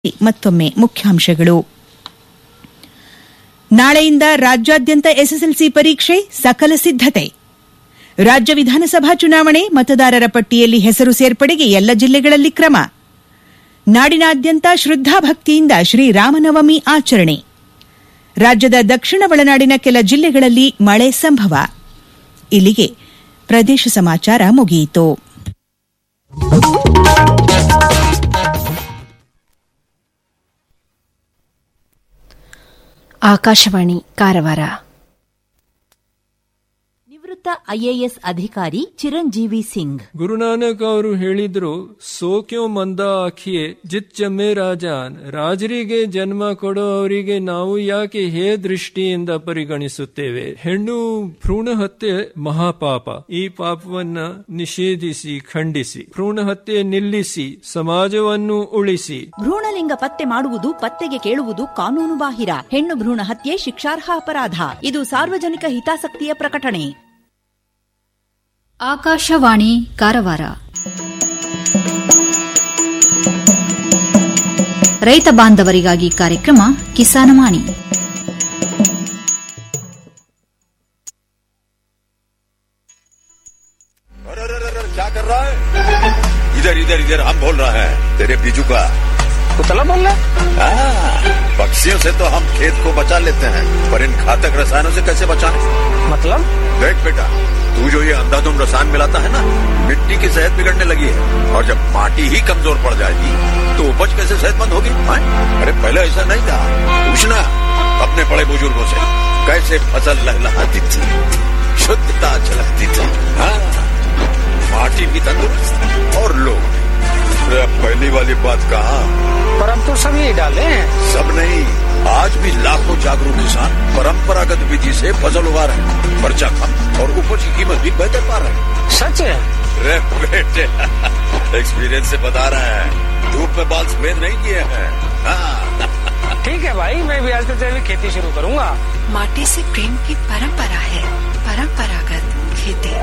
ಮತ್ತೊಮ್ಮೆ ಮುಖ್ಯಾಂಶಗಳು ನಾಳೆಯಿಂದ ರಾಜ್ಯಾದ್ಯಂತ ಎಸ್ಎಸ್ಎಲ್ಸಿ ಪರೀಕ್ಷೆ ಸಕಲ ಸಿದ್ದತೆ ರಾಜ್ಯ ವಿಧಾನಸಭಾ ಚುನಾವಣೆ ಮತದಾರರ ಪಟ್ಟಿಯಲ್ಲಿ ಹೆಸರು ಸೇರ್ಪಡೆಗೆ ಎಲ್ಲ ಜಿಲ್ಲೆಗಳಲ್ಲಿ ಕ್ರಮ ನಾಡಿನಾದ್ಯಂತ ಶ್ರದ್ದಾಭಕ್ತಿಯಿಂದ ಶ್ರೀರಾಮನವಮಿ ಆಚರಣೆ ರಾಜ್ಯದ ದಕ್ಷಿಣ ಒಳನಾಡಿನ ಕೆಲ ಜಿಲ್ಲೆಗಳಲ್ಲಿ ಮಳೆ ಸಂಭವ ಇಲ್ಲಿಗೆ ಪ್ರದೇಶ ಸಮಾಚಾರ ಮುಗಿಯಿತು ಆಕಾಶವಾಣಿ ಕಾರವಾರ ನಿವೃತ್ತ ಐಎಎಸ್ ಅಧಿಕಾರಿ ಚಿರಂಜೀವಿ ಸಿಂಗ್ ಗುರುನಾನಕ್ ಅವರು ಹೇಳಿದ್ರು ಸೋಕ್ಯೋ ಮಂದ ಆಖಿಯೇ ಜಿತ್ ಜಮ್ಮೆ ರಾಜಾನ್ ರಾಜರಿಗೆ ಜನ್ಮ ಕೊಡೋ ಅವರಿಗೆ ನಾವು ಯಾಕೆ ಹೇ ದೃಷ್ಟಿಯಿಂದ ಪರಿಗಣಿಸುತ್ತೇವೆ ಹೆಣ್ಣು ಭ್ರೂಣ ಹತ್ಯೆ ಮಹಾಪಾಪ ಈ ಪಾಪವನ್ನ ನಿಷೇಧಿಸಿ ಖಂಡಿಸಿ ಭ್ರೂಣ ಹತ್ಯೆ ನಿಲ್ಲಿಸಿ ಸಮಾಜವನ್ನು ಉಳಿಸಿ ಭ್ರೂಣಲಿಂಗ ಪತ್ತೆ ಮಾಡುವುದು ಪತ್ತೆಗೆ ಕೇಳುವುದು ಕಾನೂನು ಬಾಹಿರ ಹೆಣ್ಣು ಭ್ರೂಣ ಹತ್ಯೆ ಶಿಕ್ಷಾರ್ಹ ಅಪರಾಧ ಇದು ಸಾರ್ವಜನಿಕ ಹಿತಾಸಕ್ತಿಯ ಪ್ರಕಟಣೆ ಆಕಾಶವಾಣಿ ಕಾರವಾರ ರೈತ ಬಾಂಧವರಿಗಾಗಿ ಕಾರ್ಯಕ್ರಮ ಕಿಸಾನವಾಣಿ अरे अरे अरे क्या कर रहा है इधर इधर इधर हम बोल रहे हैं तेरे बीजू का कुतला बोल रहा हाँ, पक्षियों से तो हम खेत को बचा लेते हैं पर इन घातक रसायनों से कैसे बचाएं मतलब देख बेटा तू जो ये अंधाधुंध रसायन मिलाता है ना मिट्टी की सेहत बिगड़ने लगी है और जब माटी ही कमजोर पड़ जाएगी तो उपज कैसे सेहतमंद होगी हाँ? अरे पहले ऐसा नहीं था पूछना अपने बड़े बुजुर्गों से कैसे फसल लहलहाती थी शुद्धता झलकती थी हाँ माटी भी तंदुरुस्त और लोग अरे अब पहली वाली बात कहा पर हम तो सब यही डाले हैं सब नहीं आज भी लाखों जागरूक किसान परंपरागत विधि से फसल उगा रहे हैं खर्चा कम और उपज की कीमत भी बेहतर पा रहे हैं सच है अरे बेटे एक्सपीरियंस से बता रहे हैं धूप में बाल सफेद नहीं किए हैं हाँ, ठीक है भाई मैं भी आज से जैविक खेती शुरू करूंगा माटी से प्रेम की परंपरा है परंपरागत खेती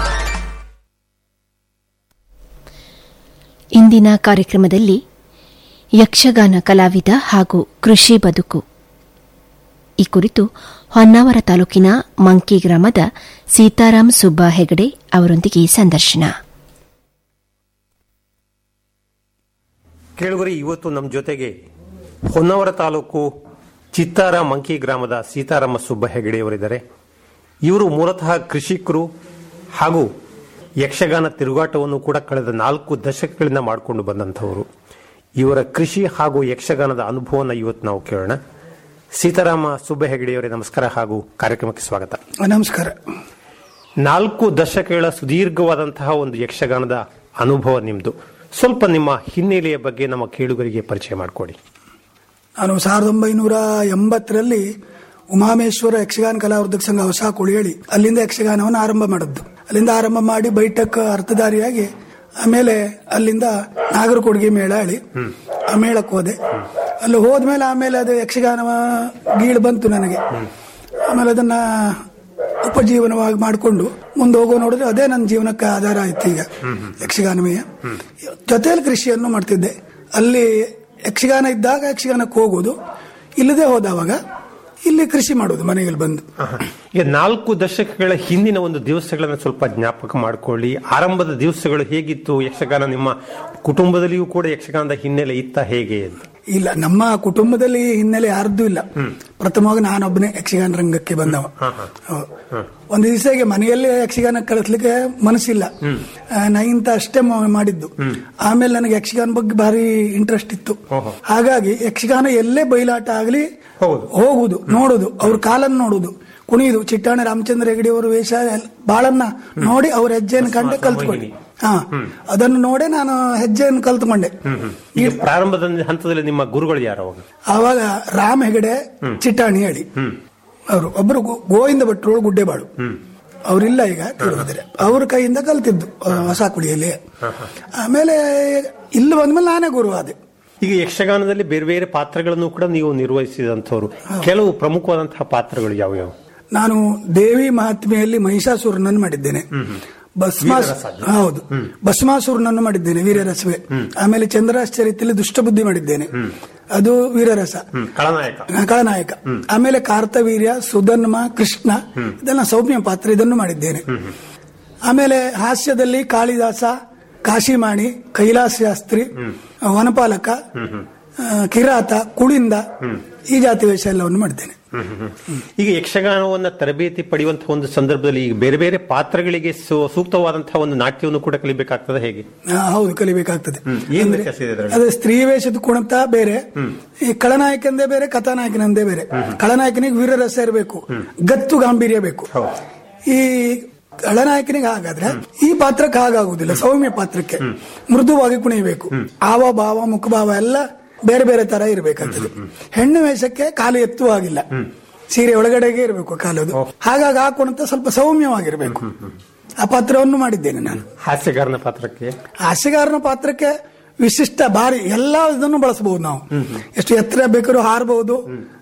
ಇಂದಿನ ಕಾರ್ಯಕ್ರಮದಲ್ಲಿ ಯಕ್ಷಗಾನ ಕಲಾವಿದ ಹಾಗೂ ಕೃಷಿ ಬದುಕು ಈ ಕುರಿತು ಹೊನ್ನಾವರ ತಾಲೂಕಿನ ಮಂಕಿ ಗ್ರಾಮದ ಸೀತಾರಾಮ್ ಸುಬ್ಬ ಹೆಗಡೆ ಅವರೊಂದಿಗೆ ಸಂದರ್ಶನ ಕೇಳುವರಿ ಇವತ್ತು ನಮ್ಮ ಜೊತೆಗೆ ಹೊನ್ನಾವರ ತಾಲೂಕು ಚಿತ್ತಾರ ಮಂಕಿ ಗ್ರಾಮದ ಸೀತಾರಾಮ ಸುಬ್ಬ ಹೆಗಡೆಯವರಿದ್ದಾರೆ ಇವರು ಮೂಲತಃ ಕೃಷಿಕರು ಹಾಗೂ ಯಕ್ಷಗಾನ ತಿರುಗಾಟವನ್ನು ಕೂಡ ಕಳೆದ ನಾಲ್ಕು ದಶಕಗಳಿಂದ ಮಾಡಿಕೊಂಡು ಬಂದಂಥವರು ಇವರ ಕೃಷಿ ಹಾಗೂ ಯಕ್ಷಗಾನದ ಅನುಭವನ ಇವತ್ತು ನಾವು ಕೇಳೋಣ ಸೀತಾರಾಮ ಸುಬ್ಬ ಹೆಗಡೆಯವರೇ ನಮಸ್ಕಾರ ಹಾಗೂ ಕಾರ್ಯಕ್ರಮಕ್ಕೆ ಸ್ವಾಗತ ನಮಸ್ಕಾರ ನಾಲ್ಕು ದಶಕಗಳ ಸುದೀರ್ಘವಾದಂತಹ ಒಂದು ಯಕ್ಷಗಾನದ ಅನುಭವ ನಿಮ್ದು ಸ್ವಲ್ಪ ನಿಮ್ಮ ಹಿನ್ನೆಲೆಯ ಬಗ್ಗೆ ನಮ್ಮ ಕೇಳುಗರಿಗೆ ಪರಿಚಯ ಮಾಡಿಕೊಡಿ ನಾನು ಸಾವಿರದ ಒಂಬೈನೂರ ಎಂಬತ್ತರಲ್ಲಿ ಉಮಾಮೇಶ್ವರ ಯಕ್ಷಗಾನ ಕಲಾವೃದ್ಧ ಸಂಘ ಹೊಸ ಕುಳಿಯಳಿ ಅಲ್ಲಿಂದ ಯಕ್ಷಗಾನವನ್ನು ಆರಂಭ ಮಾಡಿದ್ದು ಅಲ್ಲಿಂದ ಆರಂಭ ಮಾಡಿ ಬೈಟಕ್ ಅರ್ಥಧಾರಿಯಾಗಿ ಆಮೇಲೆ ಅಲ್ಲಿಂದ ನಾಗರಕೊಡುಗೆ ಮೇಳ ಹೇಳಿ ಆ ಮೇಳಕ್ಕೆ ಹೋದೆ ಅಲ್ಲಿ ಹೋದ್ಮೇಲೆ ಆಮೇಲೆ ಅದು ಯಕ್ಷಗಾನ ಗೀಳು ಬಂತು ನನಗೆ ಆಮೇಲೆ ಅದನ್ನ ಉಪಜೀವನವಾಗಿ ಮಾಡಿಕೊಂಡು ಮುಂದೆ ಹೋಗೋ ನೋಡಿದ್ರೆ ಅದೇ ನನ್ನ ಜೀವನಕ್ಕೆ ಆಧಾರ ಆಯ್ತು ಈಗ ಯಕ್ಷಗಾನಮಯ ಜೊತೆಯಲ್ಲಿ ಕೃಷಿಯನ್ನು ಮಾಡ್ತಿದ್ದೆ ಅಲ್ಲಿ ಯಕ್ಷಗಾನ ಇದ್ದಾಗ ಯಕ್ಷಗಾನಕ್ಕೆ ಹೋಗೋದು ಇಲ್ಲದೆ ಹೋದವಾಗ ಇಲ್ಲಿ ಕೃಷಿ ಮಾಡೋದು ಮನೆಯಲ್ಲಿ ಬಂದು ಈಗ ನಾಲ್ಕು ದಶಕಗಳ ಹಿಂದಿನ ಒಂದು ದಿವಸಗಳನ್ನ ಸ್ವಲ್ಪ ಜ್ಞಾಪಕ ಮಾಡಿಕೊಳ್ಳಿ ಆರಂಭದ ದಿವಸಗಳು ಹೇಗಿತ್ತು ಯಕ್ಷಗಾನ ನಿಮ್ಮ ಕುಟುಂಬದಲ್ಲಿಯೂ ಕೂಡ ಯಕ್ಷಗಾನದ ಹಿನ್ನೆಲೆ ಇತ್ತ ಹೇಗೆ ಅಂತ ಇಲ್ಲ ನಮ್ಮ ಕುಟುಂಬದಲ್ಲಿ ಹಿನ್ನೆಲೆ ಯಾರ್ದು ಇಲ್ಲ ಪ್ರಥಮವಾಗಿ ನಾನೊಬ್ಬನೇ ಯಕ್ಷಗಾನ ರಂಗಕ್ಕೆ ಬಂದವ ಹೌದು. ಒಂದು ದಿವಸಗೆ ಮನೆಯಲ್ಲೇ ಯಕ್ಷಗಾನ ಕಳಿಸ್ಲಿಕ್ಕೆ ಮನಸ್ಸಿಲ್ಲ ಆ, ನೈನ್ತ್ ಅಷ್ಟೇ ಮ- ಮಾಡಿದ್ದು ಆಮೇಲೆ ನನಗೆ ಯಕ್ಷಗಾನ ಬಗ್ಗೆ ಭಾರಿ ಇಂಟ್ರೆಸ್ಟ್ ಇತ್ತು ಹಾಗಾಗಿ ಯಕ್ಷಗಾನ ಎಲ್ಲೇ ಬಯಲಾಟ ಆಗಲಿ ಹೌದು. ಹೋಗುದು ನೋಡುದು ಅವ್ರ ಕಾಲನ್ನು ನೋಡುದು ಕುಣಿಯುದು ಚಿಟ್ಟಾಣಿ ರಾಮಚಂದ್ರ ಹೆಗಡೆ ಅವರ ವೇಷ ಎಲ್- ಬಾಳನ್ನ ನೋಡಿ ಅವ್ರ ಹೆಜ್ಜೆಯನ್ನು ಕಂಡೆ ಕಲ್ತ್ಕೊಂಡೆ ಹಾ ಅದನ್ನು ನೋಡೇ ನಾನು ಹೆಜ್ಜೆಯನ್ನು ಕಲ್ತ್ಕೊಂಡೆ ಈಗ ಪ್ರಾರಂಭದ ಹಂತದಲ್ಲಿ ನಿಮ್ಮ ಗುರುಗಳು ಯಾರು ಅವಾಗ ಆವಾಗ ರಾಮ ಹೆಗಡೆ ಚಿಟ್ಟಾಣಿ ಹೇಳಿ ಅವರು ಒಬ್ಬರು ಗೋ- ಗೋವಿಂದ ಭಟ್ರು ಗುಡ್ಡೆಬಾಳು ಅವರಿಲ್ಲ ಈಗ ತಿರುಗಿದ್ರೆ ಅವ್ರ ಕೈಯಿಂದ ಕಲ್ತಿದ್ದು ಆ, ಹೊಸ ಕುಳಿಯಲ್ಲಿ ಆಮೇಲೆ ಇಲ್ಲಿ ಬಂದ್ಮೇಲೆ ನಾನೇ ಗುರು ಆದೆ ಈಗ ಯಕ್ಷಗಾನದಲ್ಲಿ ಬೇರೆ ಬೇರೆ ಪಾತ್ರಗಳನ್ನು ಕೂಡ ನೀವು ನಿರ್ವಹಿಸಿದಂಥವ್ರು ಕೆಲವು ಪ್ರಮುಖವಾದಂತಹ ಪಾತ್ರಗಳು ಯಾವ್ಯಾವು ನಾನು ದೇವಿ ಮಹಾತ್ಮೆಯಲ್ಲಿ ಮಹಿಷಾಸುರನನ್ನು ಮಾಡಿದ್ದೇನೆ ಭಸ್ಮಾಸ್ ಹೌದು ಭಸ್ಮಾಸುರನನ್ನು ಮಾಡಿದ್ದೇನೆ ವೀರರಸವೇ ಆಮೇಲೆ ಚಂದ್ರಾಶ್ಚರಿತದಲ್ಲಿ ದುಷ್ಟಬುದ್ಧಿ ಮಾಡಿದ್ದೇನೆ ಅದು ವೀರರಸ ಹ್ಮ್, ಖಳನಾಯಕ ಖಳನಾಯಕ ಆಮೇಲೆ ಕಾರ್ತವೀರ್ಯ ಸುಧನ್ಮ ಕೃಷ್ಣ ಇದೆಲ್ಲ ಸೌಮ್ಯ ಪಾತ್ರ ಇದನ್ನು ಮಾಡಿದ್ದೇನೆ ಆಮೇಲೆ ಹಾಸ್ಯದಲ್ಲಿ ಕಾಳಿದಾಸ ಕಾಶಿಮಾಣಿ ಕೈಲಾಸ ಶಾಸ್ತ್ರಿ ವನಪಾಲಕ ಆ, ಕಿರಾತ ಕುಳಿಂದ ಈ ಜಾತಿ ವೇಷ ಎಲ್ಲವನ್ನು ಮಾಡಿದ್ದೇನೆ ಹ್ಮ್, ಹ್ಮ್, ಹ್ಮ್. ಈಗ ಯಕ್ಷಗಾನವನ್ನ ತರಬೇತಿ ಪಡೆಯುವಂತಹ ಒಂದು ಸಂದರ್ಭದಲ್ಲಿ ಈಗ ಬೇರೆ ಬೇರೆ ಪಾತ್ರಗಳಿಗೆ ಸು- ಸೂಕ್ತವಾದಂತಹ ಒಂದು ನಾಟ್ಯವನ್ನು ಕೂಡ ಕಲಿಬೇಕಾಗ್ತದೆ ಹೇಗೆ ಆ, ಹೌದು ಕಲಿಬೇಕಾಗ್ತದೆ ಹ್ಮ್. ಏನ್ ಅಂದ್ರೆ ವ್ಯತ್ಯಾಸ ಇದೆ ಇದರಲ್ಲಿ? ಅದು ಸ್ತ್ರೀ ವೇಷದ ಕುಣಿತ ಬೇರೆ ಈ ಖಳನಾಯಕಂದೇ ಬೇರೆ ಕಥಾನಾಯಕನಂದೇ ಬೇರೆ ಖಳನಾಯಕನಿಗೆ ವೀರರಸ ಇರಬೇಕು ಗತ್ತು ಗಾಂಭೀರ್ಯ ಬೇಕು ಈ ಖಳನಾಯಕನಿಗೆ ಹಾಗಾದ್ರೆ ಈ ಪಾತ್ರಕ್ಕೆ ಹಾಗಾಗುದಿಲ್ಲ ಸೌಮ್ಯ ಪಾತ್ರಕ್ಕೆ ಮೃದುವಾಗಿ ಕುಣಿಯಬೇಕು ಆವ ಭಾವ ಮುಖಭಾವ ಎಲ್ಲ ಬೇರೆ ಬೇರೆ ತರ ಇರಬೇಕಾಗ್ತದೆ ಹೆಣ್ಣು ವೇಷಕ್ಕೆ ಕಾಲು ಎತ್ತುವಾಗಿಲ್ಲ ಸೀರೆ ಒಳಗಡೆಗೆ ಇರಬೇಕು ಕಾಲದು ಹಾಗಾಗಿ ಆ ಕುಣಿತ ಸ್ವಲ್ಪ ಸೌಮ್ಯವಾಗಿರ್ಬೇಕು ಆ ಪಾತ್ರವನ್ನು ಮಾಡಿದ್ದೇನೆ ನಾನು ಹಾಸ್ಯಗಾರನ ಪಾತ್ರಕ್ಕೆ ಹಾಸ್ಯಗಾರನ ಪಾತ್ರಕ್ಕೆ ವಿಶಿಷ್ಟ ಭಾರಿ ಎಲ್ಲ ಇದನ್ನು ಬಳಸಬಹುದು ನಾವು ಎಷ್ಟು ಎತ್ತರ ಬೇಕಾದ್ರೂ ಹಾರಬಹುದು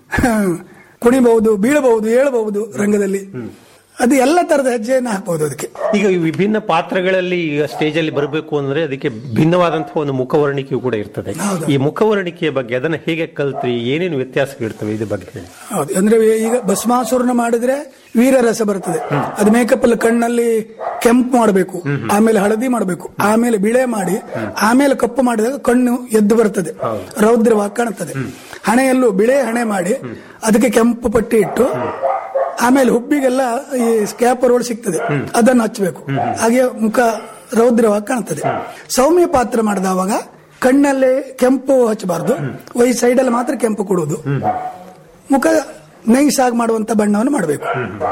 ಕುಣಿಬಹುದು ಬೀಳಬಹುದು ಏಳಬಹುದು ರಂಗದಲ್ಲಿ ಅದು ಎಲ್ಲ ತರದ ಹೆಜ್ಜೆಯನ್ನು ಹಾಕಬಹುದು ಅದಕ್ಕೆ ಈಗ ಈ ವಿಭಿನ್ನ ಪಾತ್ರಗಳಲ್ಲಿ ಈಗ ಸ್ಟೇಜ್ ಅಲ್ಲಿ ಬರಬೇಕು ಅಂದ್ರೆ ಅದಕ್ಕೆ ಭಿನ್ನವಾದಂತಹ ಒಂದು ಮುಖವರ್ಣಿಕೆಯು ಕೂಡ ಇರ್ತದೆ ಹೌದು. ಈ ಮುಖವರ್ಣಿಕೆಯ ಬಗ್ಗೆ ಅದನ್ನ ಹೇಗೆ ಕಲ್ತ್ರಿ ಏನೇನು ವ್ಯತ್ಯಾಸಗಳಿರ್ತವೆ ಇದ್ರ ಬಗ್ಗೆ ಹೇಳಿ ಹೌದು ಅಂದ್ರೆ ಈಗ ಭಸ್ಮಾಸುರನ ಮಾಡಿದ್ರೆ ವೀರರಸ ಬರ್ತದೆ ಅದು ಮೇಕಪ್ ಅಲ್ಲಿ ಕಣ್ಣಲ್ಲಿ ಕೆಂಪು ಮಾಡಬೇಕು ಆಮೇಲೆ ಹಳದಿ ಮಾಡಬೇಕು ಆಮೇಲೆ ಬಿಳೆ ಮಾಡಿ ಆಮೇಲೆ ಕಪ್ಪು ಮಾಡಿದಾಗ ಕಣ್ಣು ಎದ್ದು ಬರ್ತದೆ ರೌದ್ರವಾಗಿ ಕಾಣುತ್ತದೆ ಹಣೆಯಲ್ಲೂ ಬಿಳೆ ಹಣೆ ಮಾಡಿ ಅದಕ್ಕೆ ಕೆಂಪು ಪಟ್ಟಿ ಇಟ್ಟು ಆಮೇಲೆ ಹುಬ್ಬಿಗೆಲ್ಲ ಈ ಸ್ಕ್ಯಾಪರ್ ಒಳಗೆ ಸಿಗ್ತದೆ ಅದನ್ನು ಹಚ್ಚಬೇಕು ಹಾಗೆ ಮುಖ ರೌದ್ರವಾಗಿ ಕಾಣ್ತದೆ ಸೌಮ್ಯ ಪಾತ್ರ ಮಾಡಿದವಾಗ ಕಣ್ಣಲ್ಲಿ ಕೆಂಪು ಹಚ್ಚಬಾರ್ದು ಈ ಸೈಡಲ್ಲಿ ಮಾತ್ರ ಕೆಂಪು ಕೊಡುವುದು ಮುಖ ನೈಸ್ ಆಗಿ ಮಾಡುವಂತ ಬಣ್ಣವನ್ನು ಮಾಡಬೇಕು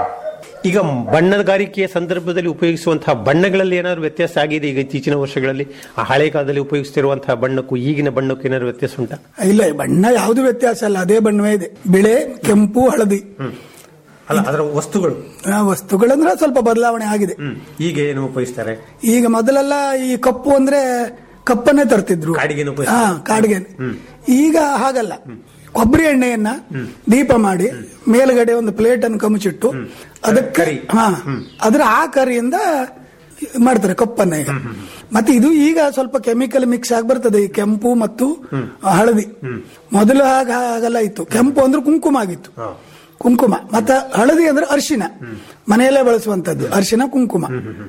ಈಗ ಬಣ್ಣಗಾರಿಕೆಯ ಸಂದರ್ಭದಲ್ಲಿ ಉಪಯೋಗಿಸುವಂತಹ ಬಣ್ಣಗಳಲ್ಲಿ ಏನಾದ್ರು ವ್ಯತ್ಯಾಸ ಆಗಿದೆ ಈಗ ಇತ್ತೀಚಿನ ವರ್ಷಗಳಲ್ಲಿ ಆ ಹಳೆ ಕಾಲದಲ್ಲಿ ಉಪಯೋಗಿಸ್ತಿರುವಂತಹ ಬಣ್ಣಕ್ಕೂ ಈಗಿನ ಬಣ್ಣಕ್ಕೂ ಏನಾದ್ರು ವ್ಯತ್ಯಾಸ ಉಂಟಾ ಇಲ್ಲ ಈ ಬಣ್ಣ ಯಾವುದು ವ್ಯತ್ಯಾಸ ಅಲ್ಲ ಅದೇ ಬಣ್ಣವೇ ಇದೆ ಬಿಳೆ ಕೆಂಪು ಹಳದಿ ಅಲ್ಲ ಅದರ ವಸ್ತುಗಳು ಆ ವಸ್ತುಗಳಂದ್ರೆ ಸ್ವಲ್ಪ ಬದಲಾವಣೆ ಆಗಿದೆ ಈಗ ಏನು ಉಪಯೋಗಿಸ್ತಾರೆ ಈಗ ಮೊದಲೆಲ್ಲ ಈ ಕಪ್ಪು ಅಂದ್ರೆ ಕಪ್ಪನ್ನೇ ತರ್ತಿದ್ರು ಕಾಡಿಗೆನ ಹಾ ಕಾಡಿಗೆ ಈಗ ಹಾಗಲ್ಲ ಕೊಬ್ಬರಿ ಎಣ್ಣೆಯನ್ನ ದೀಪ ಮಾಡಿ ಮೇಲ್ಗಡೆ ಒಂದು ಪ್ಲೇಟ್ ಅನ್ನು ಕಮಚಿಟ್ಟು ಅದಕ್ಕೆ ಹಾ ಅದ್ರ ಆ ಕರಿಯಿಂದ ಮಾಡ್ತಾರೆ ಕಪ್ಪನ್ನ ಈಗ ಮತ್ತೆ ಇದು ಈಗ ಸ್ವಲ್ಪ ಕೆಮಿಕಲ್ ಮಿಕ್ಸ್ ಆಗಿ ಬರ್ತದೆ ಈ ಕೆಂಪು ಮತ್ತು ಹಳದಿ ಮೊದಲು ಹಾಗ ಹಾಗೆಲ್ಲ ಇತ್ತು ಕೆಂಪು ಅಂದ್ರೆ ಕುಂಕುಮ ಆಗಿತ್ತು ಕುಂಕುಮ ಮತ್ತೆ ಹಳದಿ ಅಂದ್ರೆ ಅರಿಶಿನ ಮನೆಯಲ್ಲೇ ಬಳಸುವಂತದ್ದು ಅರಿಶಿನ ಕುಂಕುಮ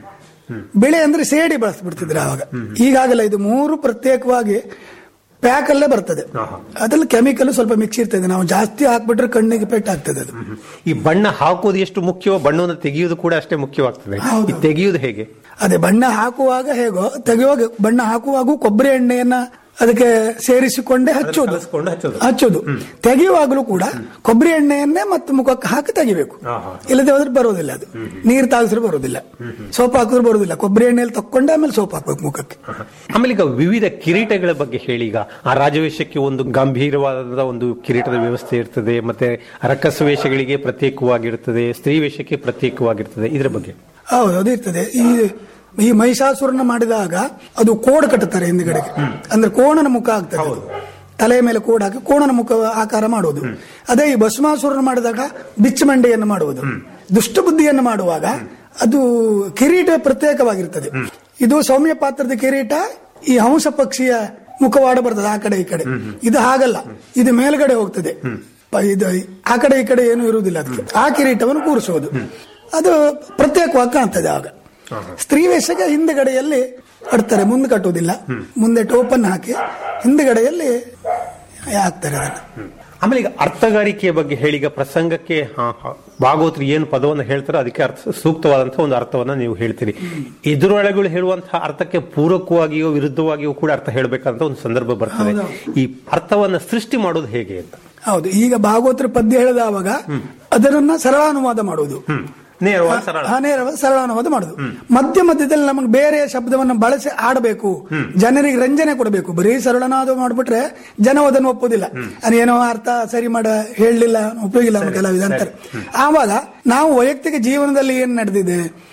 ಬಿಳೆ ಅಂದ್ರೆ ಸೇಡಿ ಬಳಸ್ಬಿಡ್ತಿದ್ರು ಆವಾಗ ಈಗಾಗಲ್ಲ ಇದು ಮೂರು ಪ್ರತ್ಯೇಕವಾಗಿ ಪ್ಯಾಕ್ ಅಲ್ಲೇ ಬರ್ತದೆ ಅದ್ರಲ್ಲಿ ಕೆಮಿಕಲ್ ಸ್ವಲ್ಪ ಮಿಕ್ಸ್ ಇರ್ತದೆ ನಾವು ಜಾಸ್ತಿ ಹಾಕ್ಬಿಟ್ರೆ ಕಣ್ಣಿಗೆ ಪೆಟ್ಟಾಗ್ತದೆ ಅದು ಈ ಬಣ್ಣ ಹಾಕೋದು ಎಷ್ಟು ಮುಖ್ಯವೋ ಬಣ್ಣವನ್ನು ತೆಗೆಯುವುದು ಕೂಡ ಅಷ್ಟೇ ಮುಖ್ಯವಾಗ್ತದೆ ಈ ತೆಗೆಯುವುದು ಹೇಗೆ ಅದೇ ಬಣ್ಣ ಹಾಕುವಾಗ ಹೇಗೋ ತೆಗೆಯುವಾಗ ಬಣ್ಣ ಹಾಕುವಾಗ ಕೊಬ್ಬರಿ ಎಣ್ಣೆಯನ್ನ ಅದಕ್ಕೆ ಸೇರಿಸಿಕೊಂಡೇ ಹಚ್ಚೋದು ಕಲಸ್ಕೊಂಡು ಹಚ್ಚೋದು. ಹಚ್ಚೋದು ತೆಗೆಯುವಾಗಲೂ ಕೂಡ ಕೊಬ್ಬರಿ ಎಣ್ಣೆಯನ್ನೇ ಮತ್ತೆ ಮುಖಕ್ಕೆ ಹಾಕಿ ತೆಗಿಬೇಕು ಇಲ್ಲದೆ ಹೋದ್ರೆ ಬರೋದಿಲ್ಲ ಅದು ನೀರು ತಾಗಿಸಿದ್ರೆ ಬರೋದಿಲ್ಲ ಸೋಪ್ ಹಾಕಿದ್ರೆ ಬರೋದಿಲ್ಲ ಕೊಬ್ಬರಿ ಎಣ್ಣೆಯಲ್ಲಿ ತಕ್ಕೊಂಡೆ ಆಮೇಲೆ ಸೋಪ್ ಹಾಕ್ಬೇಕು ಮುಖಕ್ಕೆ ಆಮೇಲೆ ಈಗ ವಿವಿಧ ಕಿರೀಟಗಳ ಬಗ್ಗೆ ಹೇಳಿ ಈಗ ಆ ರಾಜವೇಷಕ್ಕೆ ಒಂದು ಗಂಭೀರವಾದ ಒಂದು ಕಿರೀಟದ ವ್ಯವಸ್ಥೆ ಇರ್ತದೆ ಮತ್ತೆ ರಕ್ಕಸ ವೇಷಗಳಿಗೆ ಪ್ರತ್ಯೇಕವಾಗಿರ್ತದೆ ಸ್ತ್ರೀ ವೇಷಕ್ಕೆ ಪ್ರತ್ಯೇಕವಾಗಿರ್ತದೆ ಇದರ ಬಗ್ಗೆ ಹೌದು ಅದು ಇರ್ತದೆ ಈ ಈ ಮಹಿಷಾಸುರನ ಮಾಡಿದಾಗ ಅದು ಕೋಡ್ ಕಟ್ಟುತ್ತಾರೆ ಹಿಂದ್ಗಡೆಗೆ ಅಂದ್ರೆ ಕೋಣನ ಮುಖ ಆಗ್ತದೆ ಅದು. ತಲೆಯ ಮೇಲೆ ಕೋಡ್ ಹಾಕಿ ಕೋಣನ ಮುಖ ಆಕಾರ ಮಾಡುವುದು ಅದೇ ಈ ಭಸ್ಮಾಸುರನ ಮಾಡಿದಾಗ ಬಿಚ್ಚಮಂಡೆಯನ್ನು ಮಾಡುವುದು ದುಷ್ಟಬುದ್ಧಿಯನ್ನು ಮಾಡುವಾಗ ಅದು ಕಿರೀಟ ಪ್ರತ್ಯೇಕವಾಗಿರ್ತದೆ ಇದು ಸೌಮ್ಯ ಪಾತ್ರದ ಕಿರೀಟ ಈ ಹಂಸ ಪಕ್ಷಿಯ ಮುಖವಾಡ ಬರ್ತದೆ ಆ ಕಡೆ ಈ ಕಡೆ ಇದು ಹಾಗಲ್ಲ ಇದು ಮೇಲ್ಗಡೆ ಹೋಗ್ತದೆ ಪ- ಇದು ಆ ಕಡೆ ಈ ಕಡೆ ಏನು ಇರುವುದಿಲ್ಲ ಅದಕ್ಕೆ ಆ ಕಿರೀಟವನ್ನು ಕೂರಿಸುವುದು ಅದು ಪ್ರತ್ಯೇಕವಾಗಿ ಕಾಣ್ತದೆ ಆಗ ಸ್ತ್ರೀ ವೇಷಕ್ಕೆ ಹಿಂದ್ಗಡೆಯಲ್ಲಿ ಕಟ್ತಾರೆ ಮುಂದೆ ಕಟ್ಟುವುದಿಲ್ಲ ಮುಂದೆ ಟೋಪನ್ ಹಾಕಿ ಹಿಂದ್ಗಡೆಯಲ್ಲಿ ಹಾಕ್ತಾರೆ ಅದನ್ನ ಆಮೇಲೆ ಈಗ ಅರ್ಥಗಾರಿಕೆಯ ಬಗ್ಗೆ ಹೇಳಿ ಈಗ ಪ್ರಸಂಗಕ್ಕೆ ಆ, ಆ, ಭಾಗವತರು ಏನು ಪದವನ್ನು ಹೇಳ್ತಾರೋ ಅದಕ್ಕೆ ಅರ್ಥ ಸೂಕ್ತವಾದಂತಹ ಒಂದು ಅರ್ಥವನ್ನ ನೀವು ಹೇಳ್ತೀರಿ ಎದುರೊಳಗಳು ಹೇಳುವಂತಹ ಅರ್ಥಕ್ಕೆ ಪೂರಕವಾಗಿಯೋ ವಿರುದ್ಧವಾಗಿಯೋ ಕೂಡ ಅರ್ಥ ಹೇಳಬೇಕಂತ ಒಂದು ಸಂದರ್ಭ ಬರ್ತದೆ ಈ ಅರ್ಥವನ್ನ ಸೃಷ್ಟಿ ಮಾಡೋದು ಹೇಗೆ ಅಂತ ಹೌದು ಈಗ ಭಾಗವತರ ಪದ್ಯ ಹೇಳಿದವಾಗ ಅದನ್ನ ಸರಳಾನುವಾದ ಮಾಡುವುದು ನೇರವಾಗಿ ಸರಳ ಆ, ನೇರವಾಗಿ ಸರಳಾನುವಾದ ಮಾಡುದು ಮಧ್ಯ ಮಧ್ಯದಲ್ಲಿ ನಮಗೆ ಬೇರೆ ಶಬ್ದವನ್ನು ಬಳಸಿ ಆಡಬೇಕು ಜನರಿಗೆ ರಂಜನೆ ಕೊಡಬೇಕು ಬರೀ ಸರಳನಾದ ಮಾಡ್ಬಿಟ್ರೆ ಜನ ಅದನ್ನು ಒಪ್ಪುದಿಲ್ಲ ಅದು ಏನೋ ಅರ್ಥ ಸರಿ ಮಾಡ ಹೇಳಲಿಲ್ಲ ಉಪಯೋಗ ಇಲ್ಲ ನಮ್ಮ ಕಲಾವಿದ ಅಂತಾರೆ ಆವಾಗ ನಾವು ವೈಯಕ್ತಿಕ ಜೀವನದಲ್ಲಿ ಏನ್ ನಡೆದಿದೆ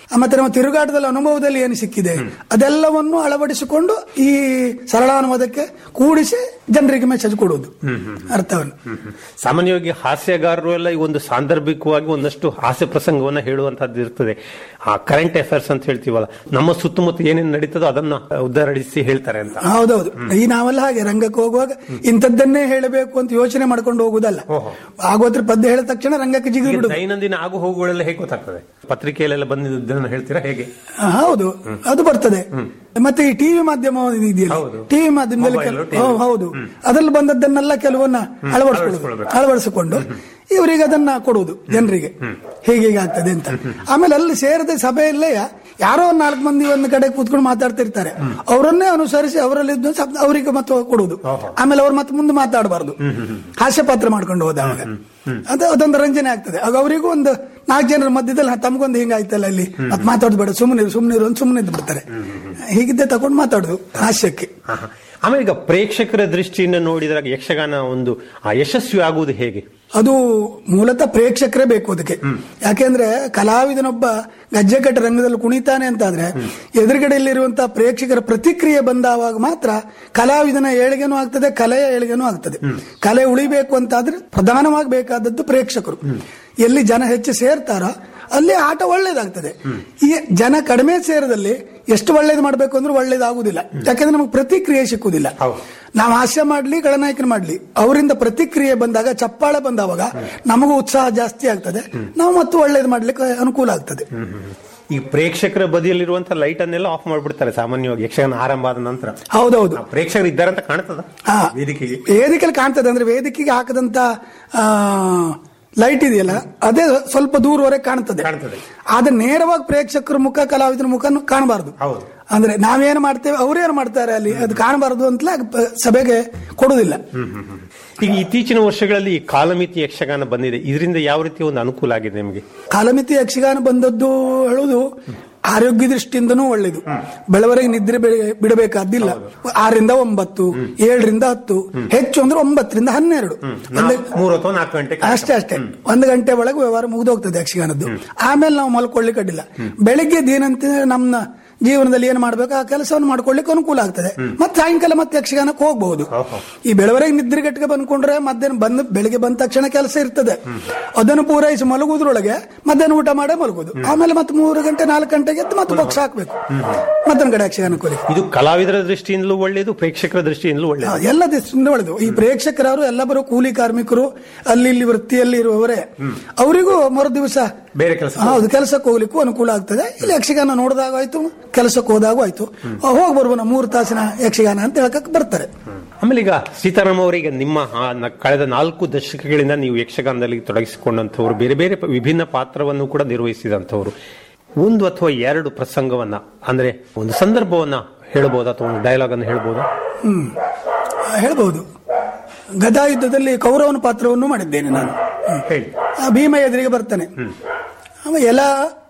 ಮತ್ತೆ ನಮ್ಮ ತಿರುಗಾಟದಲ್ಲಿ ಅನುಭವದಲ್ಲಿ ಏನು ಸಿಕ್ಕಿದೆ ಅದೆಲ್ಲವನ್ನು ಅಳವಡಿಸಿಕೊಂಡು ಈ ಸರಳಾನುವಾದಕ್ಕೆ ಕೂಡಿಸಿ ಜನರಿಗೆ ಮೆಸೇಜ್ ಕೊಡುವುದು ಅರ್ಥವನ್ನು ಸಾಮಾನ್ಯವಾಗಿ ಹಾಸ್ಯಗಾರರು ಎಲ್ಲ ಈ ಒಂದು ಸಾಂದರ್ಭಿಕವಾಗಿ ಒಂದಷ್ಟು ಹಾಸ್ಯ ಪ್ರಸಂಗವನ್ನ ಹೇಳುವಂತದ್ದು ಇರ್ತದೆ ಆ ಕರೆಂಟ್ ಅಫೇರ್ಸ್ ಅಂತ ಹೇಳ್ತೀವಲ್ಲ ನಮ್ಮ ಸುತ್ತಮುತ್ತ ಏನೇನು ನಡೀತದೋ ಅದನ್ನ ಉದ್ದಾರಿಸಿ ಹೇಳ್ತಾರೆ ಅಂತ ಹೌದೌದು ಈ ನಾವೆಲ್ಲ ಹಾಗೆ ರಂಗಕ್ಕೆ ಹೋಗುವಾಗ ಇಂಥದ್ದನ್ನೇ ಹೇಳಬೇಕು ಅಂತ ಯೋಚನೆ ಮಾಡ್ಕೊಂಡು ಹೋಗುದಲ್ಲ ಆಗೋತ್ರ ಪದ್ಯ ಹೇಳಿದ ತಕ್ಷಣ ರಂಗಕ್ಕೆ ಜಿಗಿದು ಈಗ ಬಿಡುದು ದೈನಂದಿನ ಆಗು ಹೋಗುಗಳೆಲ್ಲ ಹೇಗೆ ಗೊತ್ತಾಗ್ತದೆ ಪತ್ರಿಕೆಯಲ್ಲೆಲ್ಲ ಬಂದಿದ್ದನ್ನು ಹೇಳ್ತೀರಾ ಹೇಗೆ ಆ, ಹೌದು ಅದು ಬರ್ತದೆ ಮತ್ತೆ ಈ ಟಿವಿ ಮಾಧ್ಯಮ ಇದೆಯಲ್ಲ ಟಿವಿ ಮಾಧ್ಯಮದಲ್ಲಿ Mobile, ಕೆಲ- TV. ಹೌದು, ಹೌದು ಅದ್ರಲ್ಲಿ ಬಂದದ್ದನ್ನೆಲ್ಲ ಕೆಲವನ್ನ ಅಳವಡಿಸ್ಕೊಳ್ಳೋದು ಅಳವಡಿಸಿಕೊಂಡು ಇವರಿಗೆ ಅದನ್ನ ಕೊಡುವುದು ಜನರಿಗೆ ಹೀಗೆ ಹೀಗೆ ಆಗ್ತದೆ ಅಂತ ಆಮೇಲೆ ಅಲ್ಲಿ ಸೇರಿದ ಸಭೆಯಲ್ಲೇ ಯಾರೋ ಒಂದ್ ನಾಲ್ಕು ಮಂದಿ ಒಂದು ಕಡೆ ಕೂತ್ಕೊಂಡು ಮಾತಾಡ್ತಿರ್ತಾರೆ ಅವರನ್ನೇ ಅನುಸರಿಸಿ ಅವರಲ್ಲಿ ಇದ್ದ ಶಬ್ದ ಅವರಿಗೆ ಮತ್ತೆ ಕೊಡುವುದು ಆಮೇಲೆ ಅವ್ರು ಮತ್ತೆ ಮುಂದೆ ಮಾತಾಡಬಾರ್ದು ಹಾಸ್ಯ ಪಾತ್ರ ಮಾಡ್ಕೊಂಡು ಹೋದಾಗ ಅದು ಅದೊಂದು ರಂಜನೆ ಆಗ್ತದೆ ಆಗ ಅವರಿಗೂ ಒಂದು ನಾಲ್ಕು ಜನರ ಮಧ್ಯದಲ್ಲಿ ತಮಗೊಂದು ಹಿಂಗಾಯ್ತಲ್ಲ ಇಲ್ಲಿ ಮತ್ತೆ ಮಾತಾಡಬೇಡ ಸುಮ್ಮನೆ ಸುಮ್ಮನೆ ಅಂತ ಸುಮ್ಮನೆ ಇದ್ದು ಬಿಡ್ತಾರೆ ಹೀಗಿದ್ದೆ ತಗೊಂಡು ಮಾತಾಡುದು ಹಾಸ್ಯಕ್ಕೆ ಹಾ, ಹಾ. ಆಮೇಲೆ ಈಗ ಪ್ರೇಕ್ಷಕರ ದೃಷ್ಟಿಯಿಂದ ನೋಡಿದಾಗ ಯಕ್ಷಗಾನ ಒಂದು ಆ, ಯಶಸ್ವಿ ಆಗುವುದು ಹೇಗೆ ಅದು ಮೂಲತಃ ಪ್ರೇಕ್ಷಕರೇ ಬೇಕು ಅದಕ್ಕೆ ಯಾಕೆಂದ್ರೆ ಕಲಾವಿದನೊಬ್ಬ ಗಜ್ಜೆಕಟ್ಟ ರಂಗದಲ್ಲಿ ಕುಣಿತಾನೆ ಅಂತಾದ್ರೆ ಎದುರುಗಡೆಯಲ್ಲಿರುವಂತಹ ಪ್ರೇಕ್ಷಕರ ಪ್ರತಿಕ್ರಿಯೆ ಬಂದಾವಾಗ ಮಾತ್ರ ಕಲಾವಿದನ ಏಳಿಗೆನೂ ಆಗ್ತದೆ ಕಲೆಯ ಏಳಿಗೆನೂ ಆಗ್ತದೆ ಕಲೆ ಉಳಿಬೇಕು ಅಂತಾದ್ರೆ ಪ್ರಧಾನವಾಗಿ ಬೇಕಾದದ್ದು ಪ್ರೇಕ್ಷಕರು ಎಲ್ಲಿ ಜನ ಹೆಚ್ಚು ಸೇರ್ತಾರ ಅಲ್ಲಿ ಆಟ ಒಳ್ಳೇದಾಗ್ತದೆ ಈ ಜನ ಕಡಿಮೆ ಸೇರದಲ್ಲಿ ಎಷ್ಟು ಒಳ್ಳೇದು ಮಾಡ್ಬೇಕು ಅಂದ್ರೆ ಒಳ್ಳೇದಾಗುದಿಲ್ಲ ಯಾಕಂದ್ರೆ ನಮಗೆ ಪ್ರತಿಕ್ರಿಯೆ ಸಿಕ್ಕುದಿಲ್ಲ ನಾವು ಹಾಸ್ಯ ಮಾಡ್ಲಿ ಗಳನಾಯಕನ ಮಾಡ್ಲಿ ಅವರಿಂದ ಪ್ರತಿಕ್ರಿಯೆ ಬಂದಾಗ ಚಪ್ಪಾಳೆ ಬಂದಾವಾಗ ನಮಗೂ ಉತ್ಸಾಹ ಜಾಸ್ತಿ ಆಗ್ತದೆ ನಾವು ಮತ್ತು ಒಳ್ಳೇದು ಮಾಡ್ಲಿಕ್ಕೆ ಅನುಕೂಲ ಆಗ್ತದೆ ಈ ಪ್ರೇಕ್ಷಕರ ಬದಿಯಲ್ಲಿರುವಂತ ಲೈಟ್ ಅನ್ನೆಲ್ಲ ಆಫ್ ಮಾಡ್ಬಿಡ್ತಾರೆ ಸಾಮಾನ್ಯವಾಗಿ ಯಕ್ಷಗಾನ ಆರಂಭ ಆದ ನಂತರ ಹೌದೌದು ಆ, ಪ್ರೇಕ್ಷಕರು ಇದ್ದಾರೆ ಅಂತ ಕಾಣ್ತದ ಹಾ. ವೇದಿಕೆಗೆ ವೇದಿಕೆಯಲ್ಲಿ ಕಾಣ್ತದೆ ಅಂದ್ರೆ ವೇದಿಕೆಗೆ ಹಾಕದಂತ ಲೈಟ್ ಇದೆಯಲ್ಲ ಅದೇ ಸ್ವಲ್ಪ ದೂರವರೆಗೆ ಕಾಣ್ತದೆ ಆದ್ರೆ ನೇರವಾಗಿ ಪ್ರೇಕ್ಷಕರ ಮುಖ ಕಲಾವಿದರ ಮುಖ ಕಾಣಬಾರದು ಅಂದ್ರೆ ನಾವೇನು ಮಾಡ್ತೇವೆ ಅವ್ರೇನು ಮಾಡ್ತಾರೆ ಅಲ್ಲಿ ಅದು ಕಾಣಬಾರದು ಅಂತಲೇ ಪ- ಸಭೆಗೆ ಕೊಡುದಿಲ್ಲ ಈಗ ಇತ್ತೀಚಿನ ವರ್ಷಗಳಲ್ಲಿ ಈ ಕಾಲಮಿತಿ ಯಕ್ಷಗಾನ ಬಂದಿದೆ ಇದರಿಂದ ಯಾವ ರೀತಿ ಒಂದು ಅನುಕೂಲ ಆಗಿದೆ ನಿಮಗೆ ಕಾಲಮಿತಿ ಯಕ್ಷಗಾನ ಬಂದದ್ದು ಹೇಳುವುದು ಆರೋಗ್ಯ ದೃಷ್ಟಿಯಿಂದನೂ ಒಳ್ಳೇದು ಬೆಳವರೆಗೆ ನಿದ್ರೆ ಬೆ- ಬಿಡಬೇಕಾದಿಲ್ಲ ಆರರಿಂದ ಒಂಬತ್ತು ಏಳರಿಂದ ಹತ್ತು ಹೆಚ್ಚು ಅಂದ್ರೆ ಒಂಬತ್ತರಿಂದ ಹನ್ನೆರಡು ಒಂದು ಮೂರು ಅಥವಾ ನಾಲ್ಕು ಗಂಟೆ ಅಷ್ಟೇ ಅಷ್ಟೇ ಒಂದು ಗಂಟೆ ಒಳಗೆ ವ್ಯವಹಾರ ಮುಗಿದೋಗ್ತದೆ ಯಕ್ಷಗಾನದ್ದು ಆಮೇಲೆ ನಾವು ಮಲ್ಕೊಳ್ಳಿಕ್ಕೆ ಅಡ್ಡಿಲ್ಲ ಬೆಳಿಗ್ಗೆ ಏನಂತ ನಮ್ಮ ಜೀವನದಲ್ಲಿ ಏನು ಮಾಡ್ಬೇಕು ಆ ಕೆಲಸವನ್ನು ಮಾಡ್ಕೊಳ್ಳಿಕ್ಕೆ ಅನುಕೂಲ ಆಗ್ತದೆ ಮತ್ತೆ ಸಾಯಂಕಾಲ ಮತ್ತೆ ಯಕ್ಷಗಾನಕ್ಕೆ ಹೋಗಬಹುದು ಈ ಬೆಳವರೆಗೆ ನಿದ್ರೆಗಟ್ಟಿಗೆ ಬಂದ್ಕೊಂಡ್ರೆ ಮಧ್ಯಾಹ್ನ ಬಂದು ಬೆಳಿಗ್ಗೆ ಬಂದ ತಕ್ಷಣ ಕೆಲಸ ಇರ್ತದೆ ಅದನ್ನು ಪೂರೈಸಿ ಮಲಗುವುದ್ರೊಳಗೆ ಮಧ್ಯಾಹ್ನ ಊಟ ಮಾಡೇ ಮಲಗುದು ಆಮೇಲೆ ಮತ್ತೆ ಮೂರು ಗಂಟೆ ನಾಲ್ಕು ಗಂಟೆಗೆ ಎದ್ದು ಮತ್ತೆ ಬಾಕ್ಸ್ ಹಾಕ್ಬೇಕು ಮತ್ತೊಂದು ಕಡೆ ಯಕ್ಷಗಾನಕ್ಕೆ ಹೋಗಿ ಇದು ಕಲಾವಿದರ ದೃಷ್ಟಿಯಿಂದಲೂ ಒಳ್ಳೆಯದು ಪ್ರೇಕ್ಷಕರ ದೃಷ್ಟಿಯಿಂದಲೂ ಒಳ್ಳೆಯದು ಹಾ, ಎಲ್ಲ ದೃಷ್ಟಿಯಿಂದ ಒಳ್ಳೆದು ಈ ಪ್ರೇಕ್ಷಕರವರು ಎಲ್ಲ ಬರೋ ಕೂಲಿ ಕಾರ್ಮಿಕರು ಅಲ್ಲಿ ಇಲ್ಲಿ ವೃತ್ತಿಯಲ್ಲಿ ಇರುವವರೇ ಅವರಿಗೂ ಮರು ದಿವಸ ಬೇರೆ ಕೆಲಸ ಹೌದು ಕೆಲಸಕ್ಕೆ ಹೋಗ್ಲಿಕ್ಕೂ ಅನುಕೂಲ ಆಗ್ತದೆ ಇಲ್ಲಿ ಯಕ್ಷಗಾನ ನೋಡಿದಾಗ ಆಯ್ತು ಕೆಲಸಕ್ಕೆ ಹೋದಾಗ ಆಯ್ತು ಹೋಗಿ ಬರುವನ ಮೂರು ತಾಸಿನ ಯಕ್ಷಗಾನ ಅಂತ ಹೇಳಕ್ ಬರ್ತಾರೆ ಆಮೇಲೆ ಈಗ ಸೀತಾರಾಮ್ ಅವರಿಗೆ ನಿಮ್ಮ ಆ ನ- ಕಳೆದ ನಾಲ್ಕು ದಶಕಗಳಿಂದ ನೀವು ಯಕ್ಷಗಾನದಲ್ಲಿ ತೊಡಗಿಸಿಕೊಂಡಂಥವ್ರು ಬೇರೆ ಬೇರೆ ಪ- ವಿಭಿನ್ನ ಪಾತ್ರವನ್ನು ಕೂಡ ನಿರ್ವಹಿಸಿದಂಥವ್ರು ಒಂದು ಅಥವಾ ಎರಡು ಪ್ರಸಂಗವನ್ನ ಅಂದ್ರೆ ಒಂದು ಸಂದರ್ಭವನ್ನ ಹೇಳ್ಬೋದಾ ಅಥವಾ ಒಂದು ಡೈಲಾಗ್ ಅನ್ನು ಹೇಳ್ಬೋದಾ ಹ್ಮ್ ಆ, ಹೇಳ್ಬಹುದು ಗದಾ ಯುದ್ಧದಲ್ಲಿ ಕೌರವನ ಪಾತ್ರವನ್ನು ಮಾಡಿದ್ದೇನೆ ನಾನು ಹ್ಮ್. ಆ ಭೀಮ ಎದುರಿಗೆ ಬರ್ತಾನೆ ಅವ ಎಲ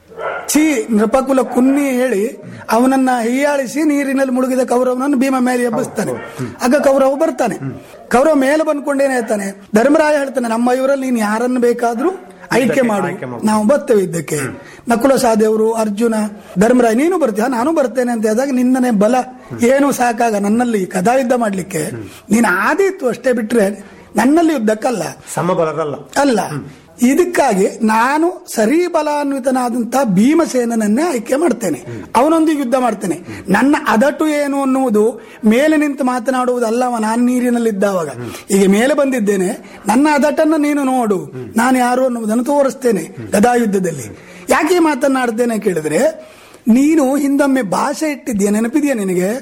ಛೀ ನೃಪಕುಲ ಕುನ್ನಿ ಹೇಳಿ ಅವನನ್ನ ಹೀಯಾಳಿಸಿ ನೀರಿನಲ್ಲಿ ಮುಳುಗಿದ ಕೌರವನನ್ನು ಭೀಮ ಮೇಲೆ ಎಬ್ಬಿಸ್ತಾನೆ ಆಗ ಕೌರವ ಬರ್ತಾನೆ ಕೌರವ ಮೇಲೆ ಬಂದ್ಕೊಂಡೇನೆ ಹೇಳ್ತಾನೆ ಧರ್ಮರಾಯ ಹೇಳ್ತಾನೆ ನಮ್ಮ ಇವರಲ್ಲಿ ನೀನು ಯಾರನ್ನು ಬೇಕಾದ್ರೂ ಆಯ್ಕೆ ಮಾಡು ನಾವು ಬರ್ತೇವೆ ಇದ್ದಕ್ಕೆ ನಕುಲ ಸಹದೇವರು ಅರ್ಜುನ ಧರ್ಮರಾಯ ನೀನು ಬರ್ತೀಯ ನಾನು ಬರ್ತೇನೆ ಅಂತ ಹೇಳಿದಾಗ ನಿನ್ನನೆ ಬಲ ಏನು ಸಾಕಾಗ ನನ್ನಲ್ಲಿ ಕದಾ ಯುದ್ಧ ಮಾಡ್ಲಿಕ್ಕೆ ನೀನು ಆದೀತು ಅಷ್ಟೇ ಬಿಟ್ರೆ ನನ್ನಲ್ಲಿ ಯುದ್ಧಕ್ಕಲ್ಲ ಸಮಬಲದಲ್ಲ ಅಲ್ಲ ಇದಕ್ಕಾಗಿ ನಾನು ಸರಿ ಬಲಾನ್ವಿತನಾದಂತಹ ಭೀಮಸೇನನ್ನೇ ಆಯ್ಕೆ ಮಾಡ್ತೇನೆ ಅವನೊಂದಿಗೆ ಯುದ್ಧ ಮಾಡ್ತೇನೆ ನನ್ನ ಅದಟು ಏನು ಅನ್ನುವುದು ಮೇಲೆ ನಿಂತು ಮಾತನಾಡುವುದಲ್ಲವ ನಾನು ನೀರಿನಲ್ಲಿದ್ದಾವಾಗ ಈಗ ಮೇಲೆ ಬಂದಿದ್ದೇನೆ ನನ್ನ ಅದಟನ್ನು ನೀನು ನೋಡು ನಾನು ಯಾರು ಅನ್ನುವುದನ್ನು ತೋರಿಸ್ತೇನೆ ಗದಾ ಯುದ್ಧದಲ್ಲಿ ಯಾಕೆ ಈ ಮಾತನ್ನಾಡ್ತೇನೆ ಕೇಳಿದ್ರೆ ನೀನು ಹಿಂದೊಮ್ಮೆ ಭಾಷೆ ಇಟ್ಟಿದ್ದೀಯ ನೆನಪಿದೆಯಾ ನಿನಗೆ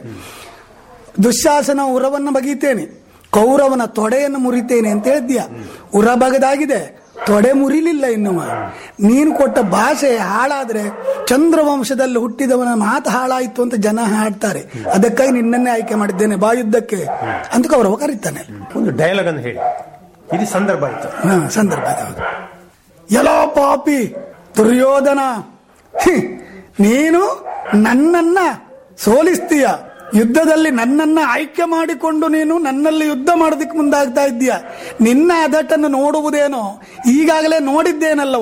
ದುಶ್ಯಾಸನ ಉರವನ್ನು ಬಗೀತೇನೆ ಕೌರವನ ತೊಡೆಯನ್ನು ಮುರಿತೇನೆ ಅಂತ ಹೇಳಿದ್ಯಾ ಉರ ಬಗದಾಗಿದೆ ತೊಡೆ ಮುರಿಲಿಲ್ಲ ಇನ್ನು ನೀನು ಕೊಟ್ಟ ಭಾಷೆ ಹಾಳಾದ್ರೆ ಚಂದ್ರವಂಶದಲ್ಲಿ ಹುಟ್ಟಿದವನ ಮಾತು ಹಾಳಾಯಿತು ಅಂತ ಜನ ಹಾಡ್ತಾರೆ ಅದಕ್ಕಾಗಿ ನಿನ್ನನ್ನೇ ಆಯ್ಕೆ ಮಾಡಿದ್ದೇನೆ ಬಾ ಯುದ್ಧಕ್ಕೆ ಅಂತ ಕೌರವ ಕರೀತಾನೆ ಒಂದು ಡೈಲಾಗ್ ಅನ್ನು ಹೇಳಿ ಇದು ಸಂದರ್ಭ ಆಯ್ತು ಹಾ, ಸಂದರ್ಭ ಅದು ಹೌದು. ಎಲ್ಲೋ ಪಾಪಿ ದುರ್ಯೋಧನ ಹಿ, ನೀನು ನನ್ನನ್ನ ಸೋಲಿಸ್ತೀಯ ಯುದ್ಧದಲ್ಲಿ ನನ್ನನ್ನ ಆಯ್ಕೆ ಮಾಡಿಕೊಂಡು ನೀನು ನನ್ನಲ್ಲಿ ಯುದ್ಧ ಮಾಡೋದಕ್ಕೆ ಮುಂದಾಗ್ತಾ ಇದ್ದೀಯ ನಿನ್ನ ಅದಟನ್ನು ನೋಡುವುದೇನೋ ಈಗಾಗಲೇ ನೋಡಿದ್ದೇನಲ್ಲವೋ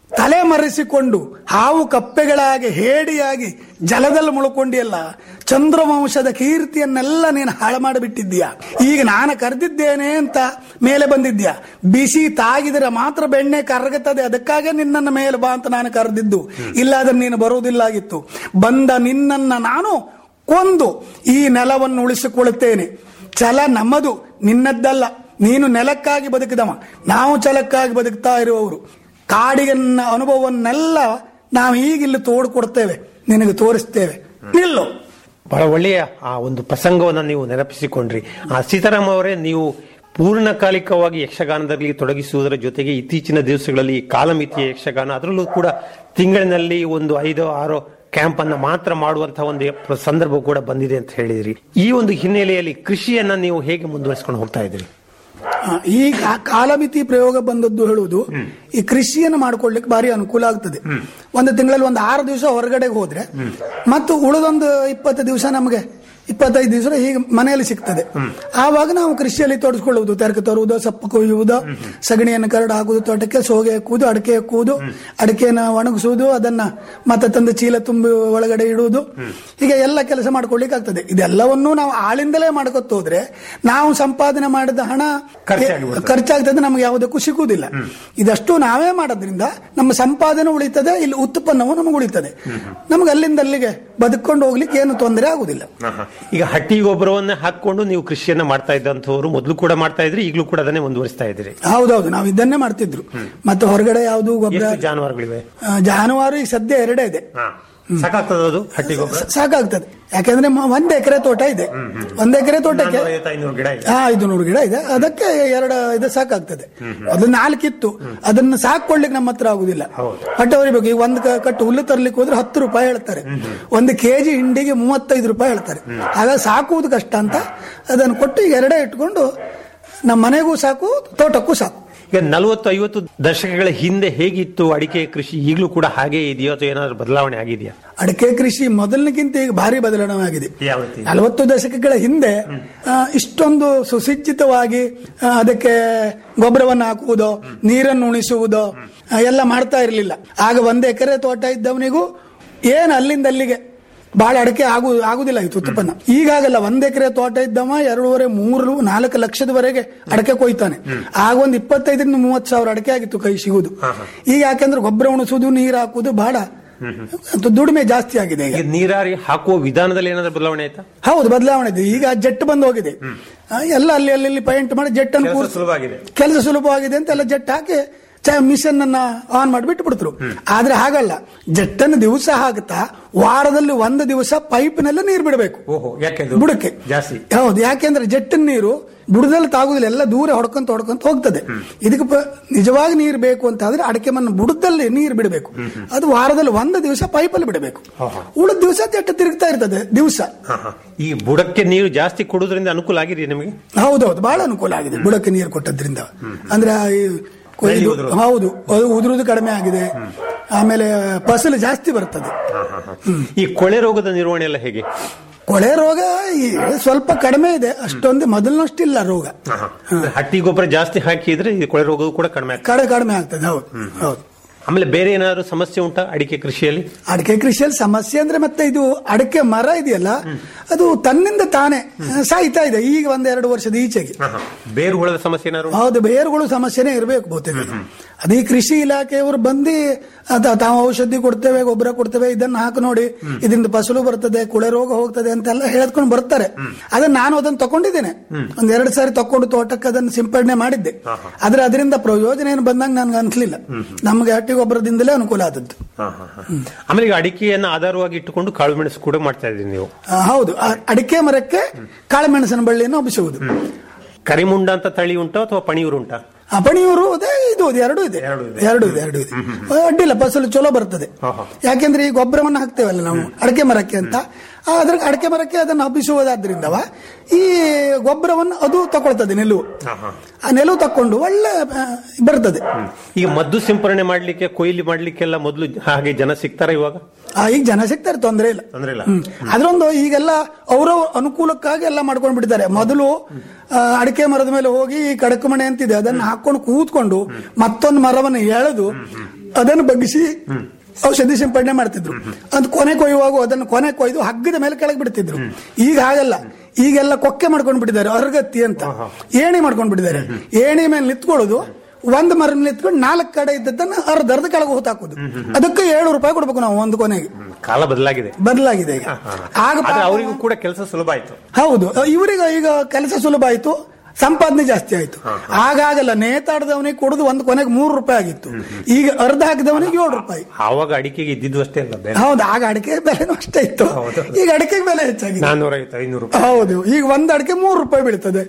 ತಲೆ ಮರೆಸಿಕೊಂಡು ಹಾವು ಕಪ್ಪೆಗಳಾಗಿ ಹೇಡಿಯಾಗಿ ಜಲದಲ್ಲಿ ಮುಳ್ಕೊಂಡಿಯಲ್ಲ ಚಂದ್ರವಂಶದ ಕೀರ್ತಿಯನ್ನೆಲ್ಲ ನೀನು ಹಾಳು ಮಾಡಿಬಿಟ್ಟಿದ್ದೀಯ ಈಗ ನಾನು ಕರೆದಿದ್ದೇನೆ ಅಂತ ಮೇಲೆ ಬಂದಿದ್ಯಾ ಬಿಸಿ ತಾಗಿದರೆ ಮಾತ್ರ ಬೆಣ್ಣೆ ಕರಗುತ್ತದೆ ಅದಕ್ಕಾಗೆ ನಿನ್ನನ್ನ ಮೇಲೆ ಬಾ ಅಂತ ನಾನು ಕರೆದಿದ್ದು ಇಲ್ಲಾದ್ರೆ ನೀನು ಬರುವುದಿಲ್ಲಾಗಿತ್ತು ಬಂದ ನಿನ್ನನ್ನ ನಾನು ಕೊಂದು ಈ ನೆಲವನ್ನು ಉಳಿಸಿಕೊಳ್ಳುತ್ತೇನೆ ಛಲ ನಮ್ಮದು ನಿನ್ನದ್ದಲ್ಲ ನೀನು ನೆಲಕ್ಕಾಗಿ ಬದುಕಿದವ ನಾವು ಛಲಕ್ಕಾಗಿ ಬದುಕ್ತಾ ಇರುವವರು ಕಾಡಿಗನ್ನ ಅನುಭವವನ್ನೆಲ್ಲ ನಾವು ಈಗಿಲ್ಲಿ ತೋಡ್ಕೊಡ್ತೇವೆ ನಿನಗೆ ತೋರಿಸ್ತೇವೆ ನಿಲ್ಲು ಬಹಳ ಒಳ್ಳೆಯ ಆ ಒಂದು ಪ್ರಸಂಗವನ್ನು ನೀವು ನೆನಪಿಸಿಕೊಂಡ್ರಿ ಆ ಸೀತಾರಾಮ್ ಅವರೇ ನೀವು ಪೂರ್ಣಕಾಲಿಕವಾಗಿ ಯಕ್ಷಗಾನದಲ್ಲಿ ತೊಡಗಿಸುವುದರ ಜೊತೆಗೆ ಇತ್ತೀಚಿನ ದಿವಸಗಳಲ್ಲಿ ಕಾಲಮಿತಿಯ ಯಕ್ಷಗಾನ ಅದರಲ್ಲೂ ಕೂಡ ತಿಂಗಳಿನಲ್ಲಿ ಒಂದು ಐದೋ ಆರೋ ಕ್ಯಾಂಪ್ ಅನ್ನ ಮಾತ್ರ ಮಾಡುವಂತಹ ಒಂದು ಸಂದರ್ಭ ಕೂಡ ಬಂದಿದೆ ಅಂತ ಹೇಳಿದ್ರಿ ಈ ಒಂದು ಹಿನ್ನೆಲೆಯಲ್ಲಿ ಕೃಷಿಯನ್ನ ನೀವು ಹೇಗೆ ಮುಂದುವರಿಸಿಕೊಂಡು ಹೋಗ್ತಾ ಇದ್ರಿ ಆ, ಈಗ ಕಾಲಮಿತಿ ಪ್ರಯೋಗ ಬಂದದ್ದು ಹೇಳುವುದು ಈ ಕೃಷಿಯನ್ನು ಮಾಡ್ಕೊಳ್ಳಿಕ್ಕೆ ಭಾರಿ ಅನುಕೂಲ ಆಗ್ತದೆ ಒಂದು ತಿಂಗಳಲ್ಲಿ ಒಂದು ಆರು ದಿವಸ ಹೊರಗಡೆಗೆ ಹೋದ್ರೆ ಮತ್ತು ಉಳಿದೊಂದು ಇಪ್ಪತ್ತು ದಿವಸ ನಮಗೆ ಇಪ್ಪತ್ತೈದು ದಿವಸ ಹೀಗೆ ಮನೆಯಲ್ಲಿ ಸಿಗ್ತದೆ ಆವಾಗ ನಾವು ಕೃಷಿಯಲ್ಲಿ ತೊಡಗಿಸ್ಕೊಳ್ಳುವುದು ತೆರಕೆ ತರುವುದು ಸೊಪ್ಪು ಕೊಯ್ಯುವುದು ಸಗಣಿಯನ್ನು ಕರಡು ಹಾಕುವುದು ತೋಟಕ್ಕೆ ಸೋಗೆ ಹಾಕುವುದು ಅಡಿಕೆ ಹಾಕುವುದು ಅಡಿಕೆನ ಒಣಗಿಸುವುದು ಅದನ್ನ ಮತ್ತೆ ತಂದು ಚೀಲ ತುಂಬಿ ಒಳಗಡೆ ಇಡುವುದು ಹೀಗೆ ಎಲ್ಲ ಕೆಲಸ ಮಾಡ್ಕೊಳ್ಳಿಕ್ಕೆ ಆಗ್ತದೆ ಇದೆಲ್ಲವನ್ನೂ ನಾವು ಆಳಿಂದಲೇ ಮಾಡ್ಕೊತ ಹೋದ್ರೆ ನಾವು ಸಂಪಾದನೆ ಮಾಡಿದ ಹಣ ಖರ್ಚಾಗ್ಬಿಡ್ತದೆ. ಖರ್ಚಾಗ್ತದೆ ನಮ್ಗೆ ಯಾವುದಕ್ಕೂ ಸಿಗುವುದಿಲ್ಲ ಇದಷ್ಟು ನಾವೇ ಮಾಡೋದ್ರಿಂದ ನಮ್ಮ ಸಂಪಾದನೆ ಉಳಿತದೆ ಇಲ್ಲಿ ಉತ್ಪನ್ನವು ನಮಗೆ ಉಳಿತದೆ ನಮ್ಗೆ ಅಲ್ಲಿಂದ ಅಲ್ಲಿಗೆ ಬದುಕೊಂಡು ಹೋಗ್ಲಿಕ್ಕೆ ಏನು ತೊಂದರೆ ಆಗುದಿಲ್ಲ ಈಗ ಹಟ್ಟಿ ಗೊಬ್ಬರವನ್ನ ಹಾಕೊಂಡು ನೀವು ಕೃಷಿಯನ್ನ ಮಾಡ್ತಾ ಇದ್ದಂಥವ್ರು ಮೊದಲು ಕೂಡ ಮಾಡ್ತಾ ಇದ್ರಿ ಈಗಲೂ ಕೂಡ ಅದನ್ನೇ ಮುಂದುವರಿಸ್ತಾ ಇದ್ದೀರಿ ಹೌದೌದು ನಾವು ಇದನ್ನೇ ಮಾಡ್ತಿದ್ರು ಮತ್ತೆ ಹೊರಗಡೆ ಯಾವುದು ಗೊಬ್ಬರ ಎಷ್ಟು ಜಾನುವಾರುಗಳಿವೆ ಆ, ಜಾನುವಾರು ಈಗ ಸದ್ಯ ಎರಡೇ ಇದೆ ಸಾಕಾಗ್ತದ ಅದು ಹಟ್ಟಿ ಗೊಬ್ಬರ ಸಾಕಾಗ್ತದೆ ಯಾಕಂದ್ರೆ ಮ- ಒಂದ್ ಎಕರೆ ತೋಟ ಇದೆ ಒಂದ್ ಎಕರೆ ತೋಟಕ್ಕೆ ನಾನ್ನೂರೈವತ್ತು, ಐನೂರು ಗಿಡ ಇದೆ ಹಾ ಐದು ನೂರು ಗಿಡ ಇದೆ ಅದಕ್ಕೆ ಎರಡು ಇದು ಸಾಕಾಗ್ತದೆ ಅದು ನಾಲ್ಕಿತ್ತು ಅದನ್ನ ಸಾಕೊಳ್ಳಿಕ್ಕೆ ನಮ್ಮ ಹತ್ರ ಆಗುದಿಲ್ಲ ಹೊಟ್ಟೆ ಹೊರಿಬೇಕು ಈಗ ಒಂದು ಕ- ಕಟ್ಟು ಹುಲ್ಲು ತರ್ಲಿಕ್ಕೆ ಹೋದ್ರೆ ಹತ್ತು ರೂಪಾಯಿ ಹೇಳ್ತಾರೆ ಒಂದು ಕೆಜಿ ಹಿಂಡಿಗೆ ಮೂವತ್ತೈದು ರೂಪಾಯಿ ಹೇಳ್ತಾರೆ ಆಗ ಸಾಕುವುದು ಕಷ್ಟ ಅಂತ ಅದನ್ನು ಕೊಟ್ಟು ಈಗ ಎರಡೇ ಇಟ್ಕೊಂಡು ನಮ್ಮ ಮನೆಗೂ ಸಾಕು ತೋಟಕ್ಕೂ ಸಾಕು ಈಗ ನಲವತ್ತು ಐವತ್ತು ದಶಕಗಳ ಹಿಂದೆ ಹೇಗಿತ್ತು ಅಡಿಕೆ ಕೃಷಿ ಈಗಲೂ ಕೂಡ ಹಾಗೆ ಇದೆಯೋ ಅಥವಾ ಏನಾದ್ರು ಬದಲಾವಣೆ ಆಗಿದೆಯಾ ಅಡಿಕೆ ಕೃಷಿ ಮೊದಲಿನಕ್ಕಿಂತ ಈಗ ಭಾರಿ ಬದಲಾವಣೆ ಆಗಿದೆ ಯಾವ ರೀತಿ ನಲವತ್ತು ದಶಕಗಳ ಹಿಂದೆ ಆ, ಇಷ್ಟೊಂದು ಸುಸಜ್ಜಿತವಾಗಿ ಆ, ಅದಕ್ಕೆ ಗೊಬ್ಬರವನ್ನು ಹಾಕುವುದು ನೀರನ್ನು ಉಣಿಸುವುದು ಆ, ಎಲ್ಲ ಮಾಡ್ತಾ ಇರಲಿಲ್ಲ ಆಗ ಒಂದು ಎಕರೆ ತೋಟ ಇದ್ದವನಿಗೂ ಏನು ಅಲ್ಲಿಂದ ಅಲ್ಲಿಗೆ ಬಹಳ ಅಡಿಕೆ ಆಗು ಆಗುದಿಲ್ಲ ಇತ್ತು ಉತ್ಪನ್ನ ಈಗಾಗಲ್ಲ ಒಂದ್ ಎಕರೆ ತೋಟ ಇದ್ದವ ಎರಡೂವರೆ ಮೂರು ನಾಲ್ಕು ಲಕ್ಷದವರೆಗೆ ಅಡಕೆ ಕೊಯ್ತಾನೆ ಆಗ ಒಂದು ಇಪ್ಪತ್ತೈದರಿಂದ ಮೂವತ್ತು ಸಾವಿರ ಅಡಕೆ ಆಗಿತ್ತು ಕೈ ಸಿಗುವುದು ಈಗ ಯಾಕೆಂದ್ರೆ ಗೊಬ್ಬರ ಉಣಿಸುವುದು ನೀರು ಹಾಕುವುದು ಬಹಳ ಅದು ದುಡಿಮೆ ಜಾಸ್ತಿ ಆಗಿದೆ ಈಗ ಈಗ ನೀರಾರಿ ಹಾಕುವ ವಿಧಾನದಲ್ಲಿ ಏನಾದ್ರು ಬದಲಾವಣೆ ಆಯ್ತಾ ಹೌದು ಬದಲಾವಣೆ ಇದೆ ಈಗ ಜೆಟ್ ಬಂದು ಹೋಗಿದೆ ಆ, ಎಲ್ಲ ಅಲ್ಲಿ ಅಲ್ಲಿ ಅಲ್ಲಿ ಪೈಂಟ್ ಮಾಡಿ ಜೆಟ್ ಅನ್ನು ಕೆಲಸ ಕೂರ್ಸಿ- ಸುಲಭವಾಗಿದೆ. ಕೆಲಸ ಸುಲಭವಾಗಿದೆ ಅಂತ ಎಲ್ಲ ಜೆಟ್ ಹಾಕಿ ಮಿಷನ್ ಅನ್ನ ಆನ್ ಮಾಡಿಬಿಟ್ಟು ಬಿಡ್ತರು ಆದ್ರೆ ಹಾಗಲ್ಲ ಜೆಟ್ ಅನ್ನು ದಿವಸ ಹಾಕ್ತಾ ವಾರದಲ್ಲಿ ಒಂದು ದಿವಸ ಪೈಪ್ನೆಲ್ಲ ನೀರು ಬಿಡಬೇಕು ಓಹೋ ಯಾಕೆ ಅದು? ಬುಡಕ್ಕೆ ಜಾಸ್ತಿ ಹೌದು ಯಾಕೆಂದ್ರೆ ಜೆಟ್ಟಿನ ನೀರು ಬುಡದಲ್ಲಿ ತಾಗುದಿಲ್ಲ ಎಲ್ಲ ದೂರ ಹೊಡ್ಕೊಂತ ಹೊಡ್ಕೊಂತ ಹೋಗ್ತದೆ ಇದಕ್ಕೆ ಪ- ನಿಜವಾಗಿ ನೀರು ಬೇಕು ಅಂತ ಆದ್ರೆ ಅಡಿಕೆ ಮಣ್ಣು ಬುಡದಲ್ಲಿ ನೀರು ಬಿಡಬೇಕು ಅದು ವಾರದಲ್ಲಿ ಒಂದು ದಿವಸ ಪೈಪಲ್ಲಿ ಬಿಡಬೇಕು ಉಳಿದ ದಿವಸ ಜೆಟ್ ತಿರುಗ್ತಾ ಇರ್ತದೆ ದಿವಸ ಹಾ, ಹಾ. ಈ ಬುಡಕ್ಕೆ ನೀರು ಜಾಸ್ತಿ ಕೊಡುವುದರಿಂದ ಅನುಕೂಲ ಆಗಿದೆಯಾ ನಿಮಗೆ ಹೌದೌದು ಬಹಳ ಅನುಕೂಲ ಆಗಿದೆ ಬುಡಕ್ಕೆ ನೀರು ಕೊಟ್ಟದ್ರಿಂದ ಅಂದ್ರೆ ಆ ಈ ಕೊಯ್ದು ಬೆಳೆ ಉದುರೋದು. ಹೌದು ಅದು ಉದುರುದು ಕಡಿಮೆ ಆಗಿದೆ ಆಮೇಲೆ ಫಸಲು ಜಾಸ್ತಿ ಬರ್ತದೆ ಈ ಕೊಳೆ ರೋಗದ ನಿರ್ವಹಣೆ ಎಲ್ಲ ಹೇಗೆ ಕೊಳೆ ರೋಗ ಈ ಸ್ವಲ್ಪ ಕಡಿಮೆ ಇದೆ ಅಷ್ಟೊಂದು ಮೊದಲಿನಷ್ಟಿಲ್ಲ ರೋಗ ಹಟ್ಟಿ ಗೊಬ್ಬರ ಜಾಸ್ತಿ ಹಾಕಿದ್ರೆ ಈ ಕೊಳೆ ರೋಗವು ಕೂಡ ಕಡಿಮೆ ಆಗ್ತದೆ ಕಡೆ ಕಡಿಮೆ ಆಗ್ತದೆ ಹೌದು ಹೌದು ಆಮೇಲೆ ಬೇರೆ ಏನಾದ್ರು ಸಮಸ್ಯೆ ಉಂಟಾ ಅಡಿಕೆ ಕೃಷಿಯಲ್ಲಿ ಅಡಿಕೆ ಕೃಷಿಯಲ್ಲಿ ಸಮಸ್ಯೆ ಅಂದ್ರೆ ಮತ್ತೆ ಇದು ಅಡಿಕೆ ಮರ ಇದೆಯಲ್ಲ ಅದು ತನ್ನಿಂದ ತಾನೇ ಆ, ಸಾಯ್ತಾ ಇದೆ ಈಗ ಒಂದೆರಡು ವರ್ಷದ ಈಚೆಗೆ ಹಾ, ಹಾ. ಬೇರು ಹುಳದ ಸಮಸ್ಯೆ ಏನಾದ್ರು ಉಂಟಾ? ಹೌದು ಬೇರುಗಳು ಸಮಸ್ಯೆನೇ ಇರಬೇಕು ಬಹುತೇಕ ಅದೇ ಕೃಷಿ ಇಲಾಖೆಯವರು ಬಂದು ಅದ- ತಾವು ಔಷಧಿ ಕೊಡ್ತೇವೆ ಗೊಬ್ಬರ ಕೊಡ್ತೇವೆ ಇದನ್ನ ಹಾಕಿ ನೋಡಿ ಇದರಿಂದ ಫಸಲು ಬರ್ತದೆ ಕುಳೆ ರೋಗ ಹೋಗ್ತದೆ ಅಂತೆಲ್ಲ ಹೇಳ್ಕೊಂಡು ಬರ್ತಾರೆ ಅದನ್ನ ನಾನು ಅದನ್ನ ತಕೊಂಡಿದ್ದೇನೆ ಒಂದ್ ಎರಡು ಸಾರಿ ತಕೊಂಡು ತೋಟಕ್ಕೆ ಅದನ್ನು ಸಿಂಪಡಣೆ ಮಾಡಿದ್ದೆ ಆದ್ರೆ ಅದರಿಂದ ಪ್ರಯೋಜನ ಏನು ಬಂದಂಗ ನನ್ಗೆ ಅನ್ಸ್ಲಿಲ್ಲ ನಮ್ಗೆ ಹಟ್ಟಿ ಗೊಬ್ಬರದಿಂದಲೇ ಅನುಕೂಲ ಆದದ್ದು ಹಾ, ಹಾ, ಹಾ. ಆಮೇಲೆ ಈಗ ಅಡಿಕೆಯನ್ನ ಆಧಾರವಾಗಿ ಇಟ್ಟುಕೊಂಡು ಕಾಳು ಮೆಣಸು ಕೂಡ ಮಾಡ್ತಾ ಇದ್ದೀರಿ ನೀವು ಆ, ಹೌದು ಆ ಅಡಿಕೆ ಮರಕ್ಕೆ ಕಾಳುಮೆಣಸಿನ ಬಳ್ಳಿಯನ್ನು ಹಬ್ಬಿಸುವುದು ಕರಿಮುಂಡ ಅಂತ ತಳಿ ಉಂಟಾ ಅಥವಾ ಪಣಿಯೂರು ಉಂಟಾ ಆ ಪಣಿಯೂರು ಅದೇ ಇದು ಇದೆ, ಎರಡು ಇದೆ ಎರಡು ಇದೆ. ಎರಡು ಇದೆ ಎರಡು ಇದೆ ಅಡ್ಡಿಲ್ಲ ಫಸಲು ಚಲೋ ಬರ್ತದೆ ಹಾ, ಹಾ. ಯಾಕೆಂದ್ರೆ ಈ ಗೊಬ್ಬರವನ್ನು ಹಾಕ್ತೇವಲ್ಲ ನಾವು ಅಡಕೆ ಮರಕ್ಕೆ ಅಂತ ಆ, ಅದ್ರ ಅಡಕೆ ಮರಕ್ಕೆ ಅದನ್ನು ಹಬ್ಬಿಸುವುದಾದ್ರಿಂದವ ಈ ಗೊಬ್ಬರವನ್ನು ಅದು ತಗೊಳ್ತದೆ ನೆಲುವು ಹಾ, ಹಾ. ಆ ನೆಲುವು ತಕೊಂಡು ಒಳ್ಳೆ ಆ, ಬರ್ತದೆ ಈಗ ಮದ್ದು ಸಿಂಪರಣೆ ಮಾಡ್ಲಿಕ್ಕೆ ಕೊಯ್ಲಿ ಮಾಡ್ಲಿಕ್ಕೆಲ್ಲ ಮೊದಲು ಹಾಗೆ ಜನ ಸಿಗ್ತಾರ ಇವಾಗ ಆ, ಈಗ ಜನ ಸಿಗ್ತಾರೆ ತೊಂದರೆ ಇಲ್ಲ ತೊಂದ್ರೆ ಇಲ್ಲ ಹ್ಮ್. ಅದ್ರೊಂದು ಈಗೆಲ್ಲ ಅವರ ಅನುಕೂಲಕ್ಕಾಗಿ ಎಲ್ಲ ಮಾಡ್ಕೊಂಡು ಬಿಟ್ಟಿದ್ದಾರೆ ಮೊದಲು ಆ, ಅಡಿಕೆ ಮರದ ಮೇಲೆ ಹೋಗಿ ಈ ಕಡಕು ಮಣೆ ಅಂತಿದೆ ಅದನ್ನ ಹಾಕೊಂಡು ಕೂತ್ಕೊಂಡು ಮತ್ತೊಂದು ಮರವನ್ನು ಎಳೆದು ಅದನ್ನು ಬಗ್ಗಿಸಿ ಔಷಧಿ ಸಿಂಪಡಣೆ ಮಾಡ್ತಿದ್ರು ಅದು ಕೊನೆ ಕೊಯ್ಯುವಾಗ ಅದನ್ನು ಕೊನೆ ಕೊಯ್ದು ಹಗ್ಗದ ಮೇಲೆ ಕೆಳಗೆ ಬಿಡ್ತಿದ್ರು ಈಗ ಹಾಗಲ್ಲ ಈಗೆಲ್ಲ ಕೊಕ್ಕೆ ಮಾಡ್ಕೊಂಡು ಬಿಟ್ಟಿದ್ದಾರೆ ಅರ್ಗತ್ತಿ ಅಂತ ಏಣಿ ಮಾಡ್ಕೊಂಡು ಬಿಟ್ಟಿದ್ದಾರೆ ಏಣಿ ಮೇಲೆ ನಿಂತ್ಕೊಳ್ಳೋದು ಒಂದು ಮರ ನಿಂತ್ಕೊಂಡು ನಾಲ್ಕು ಕಡೆ ಇದ್ದದ್ದನ್ನ ಅರ್ಧ ಅರ್ಧ ಕೆಳಗೆ ಹೊತ್ತಾಕೋದು ಅದಕ್ಕೆ ಏಳು ರೂಪಾಯಿ ಕೊಡ್ಬೇಕು ನಾವು ಒಂದು ಕೊನೆಗೆ ಕಾಲ ಬದಲಾಗಿದೆ ಬದಲಾಗಿದೆ ಈಗ ಆಗ ಆದ್ರೆ ಅವರಿಗೂ ಕೂಡ ಕೆಲಸ ಸುಲಭ ಆಯ್ತು ಹೌದು ಇವರಿಗೆ ಈಗ ಕೆಲಸ ಸುಲಭ ಆಯ್ತು ಸಂಪಾದನೆ ಜಾಸ್ತಿ ಆಯ್ತು ಆಗಾಗಲ್ಲ ನೇತಾಡದವನಿಗೆ ಕೊಡುದು ಒಂದು ಕೊನೆಗೆ ಮೂರು ರೂಪಾಯಿ ಆಗಿತ್ತು ಈಗ ಅರ್ಧ ಹಾಕಿದವನಿಗೆ ಏಳು ರೂಪಾಯಿ ಆವಾಗ ಅಡಿಕೆಗೆ ಇದ್ದಿದ್ದು ಅಷ್ಟೇ ಅಲ್ಲ ಬೇರೆ ಹೌದು ಆಗ ಅಡಿಕೆ ಬೆಲೆನೂ ಅಷ್ಟೇ ಇತ್ತು ಈಗ ಅಡಿಕೆಗೆ ಬೆಲೆ ಹೆಚ್ಚಾಗಿದೆ ನಾನ್ನೂರೈವತ್ತು ಐನೂರು ರೂಪಾಯಿ ಹೌದು ಈಗ ಒಂದು ಅಡಿಕೆ ಮೂರು ರೂಪಾಯಿ ಬೀಳ್ತದೆ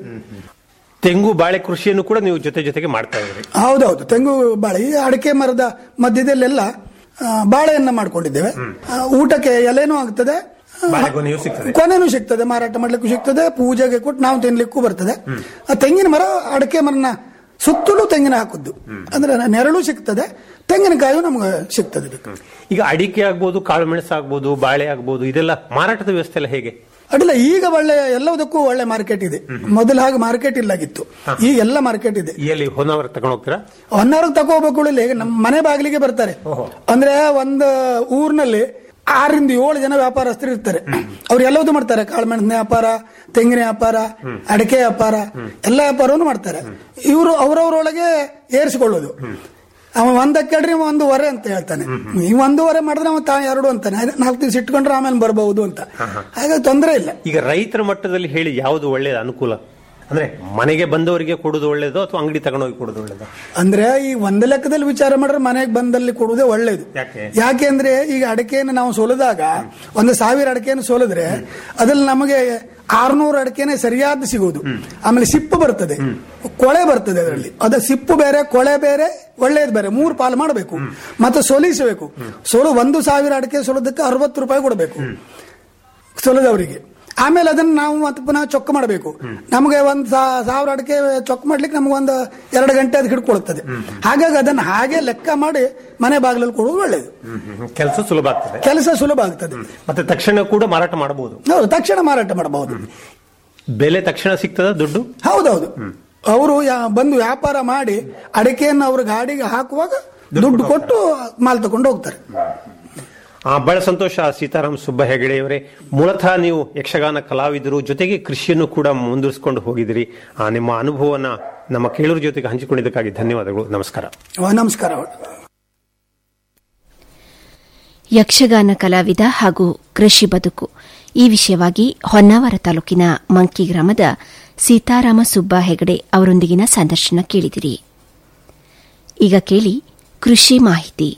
ತೆಂಗು ಬಾಳೆ ಕೃಷಿಯನ್ನು ಕೂಡ ನೀವು ಜೊತೆ ಜೊತೆಗೆ ಮಾಡ್ತಾ ಇದ್ರಿ ಹೌದೌದು ತೆಂಗು ಬಾಳೆ ಈ ಅಡಿಕೆ ಮರದ ಮಧ್ಯದಲ್ಲೆಲ್ಲ ಆ, ಬಾಳೆಯನ್ನ ಮಾಡ್ಕೊಂಡಿದ್ದೇವೆ ಆ, ಊಟಕ್ಕೆ ಎಲೆನೂ ಆಗ್ತದೆ ಆ, ಬಾಳೆಗೊನೆಯೂ ಸಿಗ್ತದೆ ಕೊನೆನೂ ಸಿಗ್ತದೆ ಮಾರಾಟ ಮಾಡ್ಲಿಕ್ಕೂ ಸಿಗ್ತದೆ ಪೂಜೆಗೆ ಕೊಟ್ಟು ನಾವು ತಿನ್ಲಿಕ್ಕೂ ಬರ್ತದೆ ಆ ತೆಂಗಿನ ಮರ ಅಡಿಕೆ ಮರನ ಸುತ್ತಲೂ ತೆಂಗಿನ ಹಾಕುದು ಅಂದ್ರೆ ನೆರಳು ಸಿಗ್ತದೆ ತೆಂಗಿನಕಾಯು ನಮ್ಗೆ ಸಿಗ್ತದೆ ಬೇಕು. ಈಗ ಅಡಿಕೆ ಆಗ್ಬೋದು ಕಾಳುಮೆಣಸು ಆಗ್ಬೋದು ಬಾಳೆ ಆಗ್ಬೋದು ಇದೆಲ್ಲ ಮಾರಾಟದ ವ್ಯವಸ್ಥೆ ಎಲ್ಲ ಹೇಗೆ ಅಡ್ಡಿಲ್ಲ ಈಗ ಒಳ್ಳೆ ಎಲ್ಲದಕ್ಕೂ ಒಳ್ಳೆ ಮಾರ್ಕೆಟ್ ಇದೆ ಮೊದಲು ಹಾಗೆ ಮಾರ್ಕೆಟ್ ಇಲ್ಲಾಗಿತ್ತು ಈಗ ಎಲ್ಲ ಮಾರ್ಕೆಟ್ ಇದೆ ಎಲ್ಲಿ ಹೊನ್ನಾವರ ತಗೊಂಡು ಹೋಗ್ತೀರಾ ಹೊನ್ನಾರ್ಗ್ ತಗೋಬೇಕು ಇಲ್ಲಿ ನಮ್ಮ ಮನೆ ಬಾಗಿಲಿಗೆ ಬರ್ತಾರೆ ಅಂದ್ರೆ ಒಂದು ಊರಿನಲ್ಲಿ ಆರಿಂದ ಏಳು ಜನ ವ್ಯಾಪಾರಸ್ಥರು ಇರ್ತಾರೆ ಅವ್ರು ಎಲ್ಲವೂ ಮಾಡ್ತಾರೆ ಕಾಳುಮೆಣಸಿನ ವ್ಯಾಪಾರ ತೆಂಗಿನ ವ್ಯಾಪಾರ ಅಡಿಕೆ ವ್ಯಾಪಾರ ಎಲ್ಲ ವ್ಯಾಪಾರವನ್ನು ಮಾಡ್ತಾರೆ ಇವರು ಅವರವರೊಳಗೆ ಏರಿಸಿಕೊಳ್ಳೋದು ಅವ ಒಂದಕ್ಕೆ ಕೇಳ್ರಿ ಇವ ಒಂದೂವರೆ ಅಂತ ಹೇಳ್ತಾನೆ ಈ ಒಂದೂವರೆ ಮಾಡಿದ್ರೆ ಅವ ತಾ ಎರಡು ಅಂತಾನೆ ಅದೇ ನಾಲ್ಕು ದಿವಸ ಇಟ್ಕೊಂಡ್ರೆ ಆಮೇಲೆ ಬರಬಹುದು ಅಂತ ಹಾಗಾಗಿ ತೊಂದರೆ ಇಲ್ಲ ಈಗ ರೈತರ ಮಟ್ಟದಲ್ಲಿ ಹೇಳಿ ಯಾವುದು ಒಳ್ಳೆಯದು ಅನುಕೂಲ ಅಂದ್ರೆ ಮನೆಗೆ ಬಂದವರಿಗೆ ಕೊಡುದು ಒಳ್ಳೇದು ಅಥವಾ ಅಂಗಡಿ ತಗೊಂಡೋಗಿ ಕೊಡುದು ಒಳ್ಳೇದು ಅಂದ್ರೆ ಈ ಒಂದು ಲೆಕ್ಕದಲ್ಲಿ ವಿಚಾರ ಮಾಡಿದ್ರೆ ಮನೆಗೆ ಬಂದಲ್ಲಿ ಕೊಡುವುದೇ ಒಳ್ಳೇದು ಯಾಕೆ ಯಾಕೆ ಅಂದ್ರೆ ಈಗ ಅಡಿಕೆಯನ್ನು ನಾವು ಸೋಲಿದಾಗ ಒಂದು ಸಾವಿರ ಅಡಿಕೆಯನ್ನು ಸೋಲಿದ್ರೆ ಅದ್ರಲ್ಲಿ ನಮಗೆ ಆರ್ನೂರು ಅಡಿಕೆನೆ ಸರಿಯಾದ ಸಿಗುವುದು ಆಮೇಲೆ ಸಿಪ್ಪು ಬರ್ತದೆ ಕೊಳೆ ಬರ್ತದೆ ಅದರಲ್ಲಿ ಅದ ಸಿಪ್ಪು ಬೇರೆ ಕೊಳೆ ಬೇರೆ ಒಳ್ಳೇದು ಬೇರೆ ಮೂರು ಪಾಲು ಮಾಡಬೇಕು ಮತ್ತೆ ಸೋಲಿಸಬೇಕು ಸೋಲು ಒಂದು ಸಾವಿರ ಅಡಿಕೆ ಸೋಲೋದಕ್ಕೆ ಅರವತ್ತು ರೂಪಾಯಿ ಕೊಡಬೇಕು ಸೋಲದವರಿಗೆ ಆಮೇಲೆ ಅದನ್ನ ನಾವು ಮತ್ತೆ ಪುನಃ ಚೊಕ್ಕ ಮಾಡಬೇಕು ನಮಗೆ ಒಂದು ಸಾವಿರ ಅಡಿಕೆ ಚೊಕ್ಕ ಮಾಡ್ಲಿಕ್ಕೆ ನಮ್ಗೆ ಒಂದು ಎರಡು ಗಂಟೆ ಅದು ಹಿಡ್ಕೊಳ್ತದೆ ಹಾಗಾಗಿ ಅದನ್ನ ಹಾಗೆ ಲೆಕ್ಕ ಮಾಡಿ ಮನೆ ಬಾಗಿಲಲ್ಲಿ ಕೊಡುವುದು ಒಳ್ಳೇದು ಕೆಲಸ ಸುಲಭ ಆಗ್ತದೆ ಕೆಲಸ ಸುಲಭ ಆಗ್ತದೆ ಮತ್ತೆ ತಕ್ಷಣ ಕೂಡ ಮಾರಾಟ ಮಾಡಬಹುದು ಹೌದು ತಕ್ಷಣ ಮಾರಾಟ ಮಾಡಬಹುದು ಬೆಲೆ ತಕ್ಷಣ ಸಿಗ್ತದ ದುಡ್ಡು ಹೌದೌದು ಅವರು ಬಂದು ವ್ಯಾಪಾರ ಮಾಡಿ ಅಡಿಕೆಯನ್ನು ಅವ್ರ ಗಾಡಿಗೆ ಹಾಕುವಾಗ ದುಡ್ಡು ಕೊಟ್ಟು ಮಾಲ್ ತಗೊಂಡು ಹೋಗ್ತಾರೆ ಆ, ಬಹಳ ಸಂತೋಷ ಸೀತಾರಾಮ್ ಸುಬ್ಬ ಹೆಗಡೆಯವರೇ ಮೂಲತಃ ನೀವು ಯಕ್ಷಗಾನ ಕಲಾವಿದರು ಜೊತೆಗೆ ಕೃಷಿಯನ್ನು ಕೂಡ ಮುಂದುವರಿಸಿಕೊಂಡು ಹೋಗಿದಿರಿ ಆ, ನಿಮ್ಮ ಅನುಭವನ ನಮ್ಮ ಕೇಳೂರ ಜೊತೆಗೆ ಹಂಚಿಕೊಂಡಿದ್ದಕ್ಕಾಗಿ ಧನ್ಯವಾದಗಳು ನಮಸ್ಕಾರ ವ- ನಮಸ್ಕಾರ ಯಕ್ಷಗಾನ ಕಲಾವಿದ ಹಾಗೂ ಕೃಷಿ ಬದುಕು ಈ ವಿಷಯವಾಗಿ ಹೊನ್ನಾವರ ತಾಲೂಕಿನ ಮಂಕಿ ಗ್ರಾಮದ ಸೀತಾರಾಮ ಸುಬ್ಬ ಹೆಗಡೆ ಅವರೊಂದಿಗಿನ ಸಂದರ್ಶನ ಕೇಳಿದಿರಿ ಈಗ ಕೇಳಿ ಕೃಷಿ ಮಾಹಿತಿ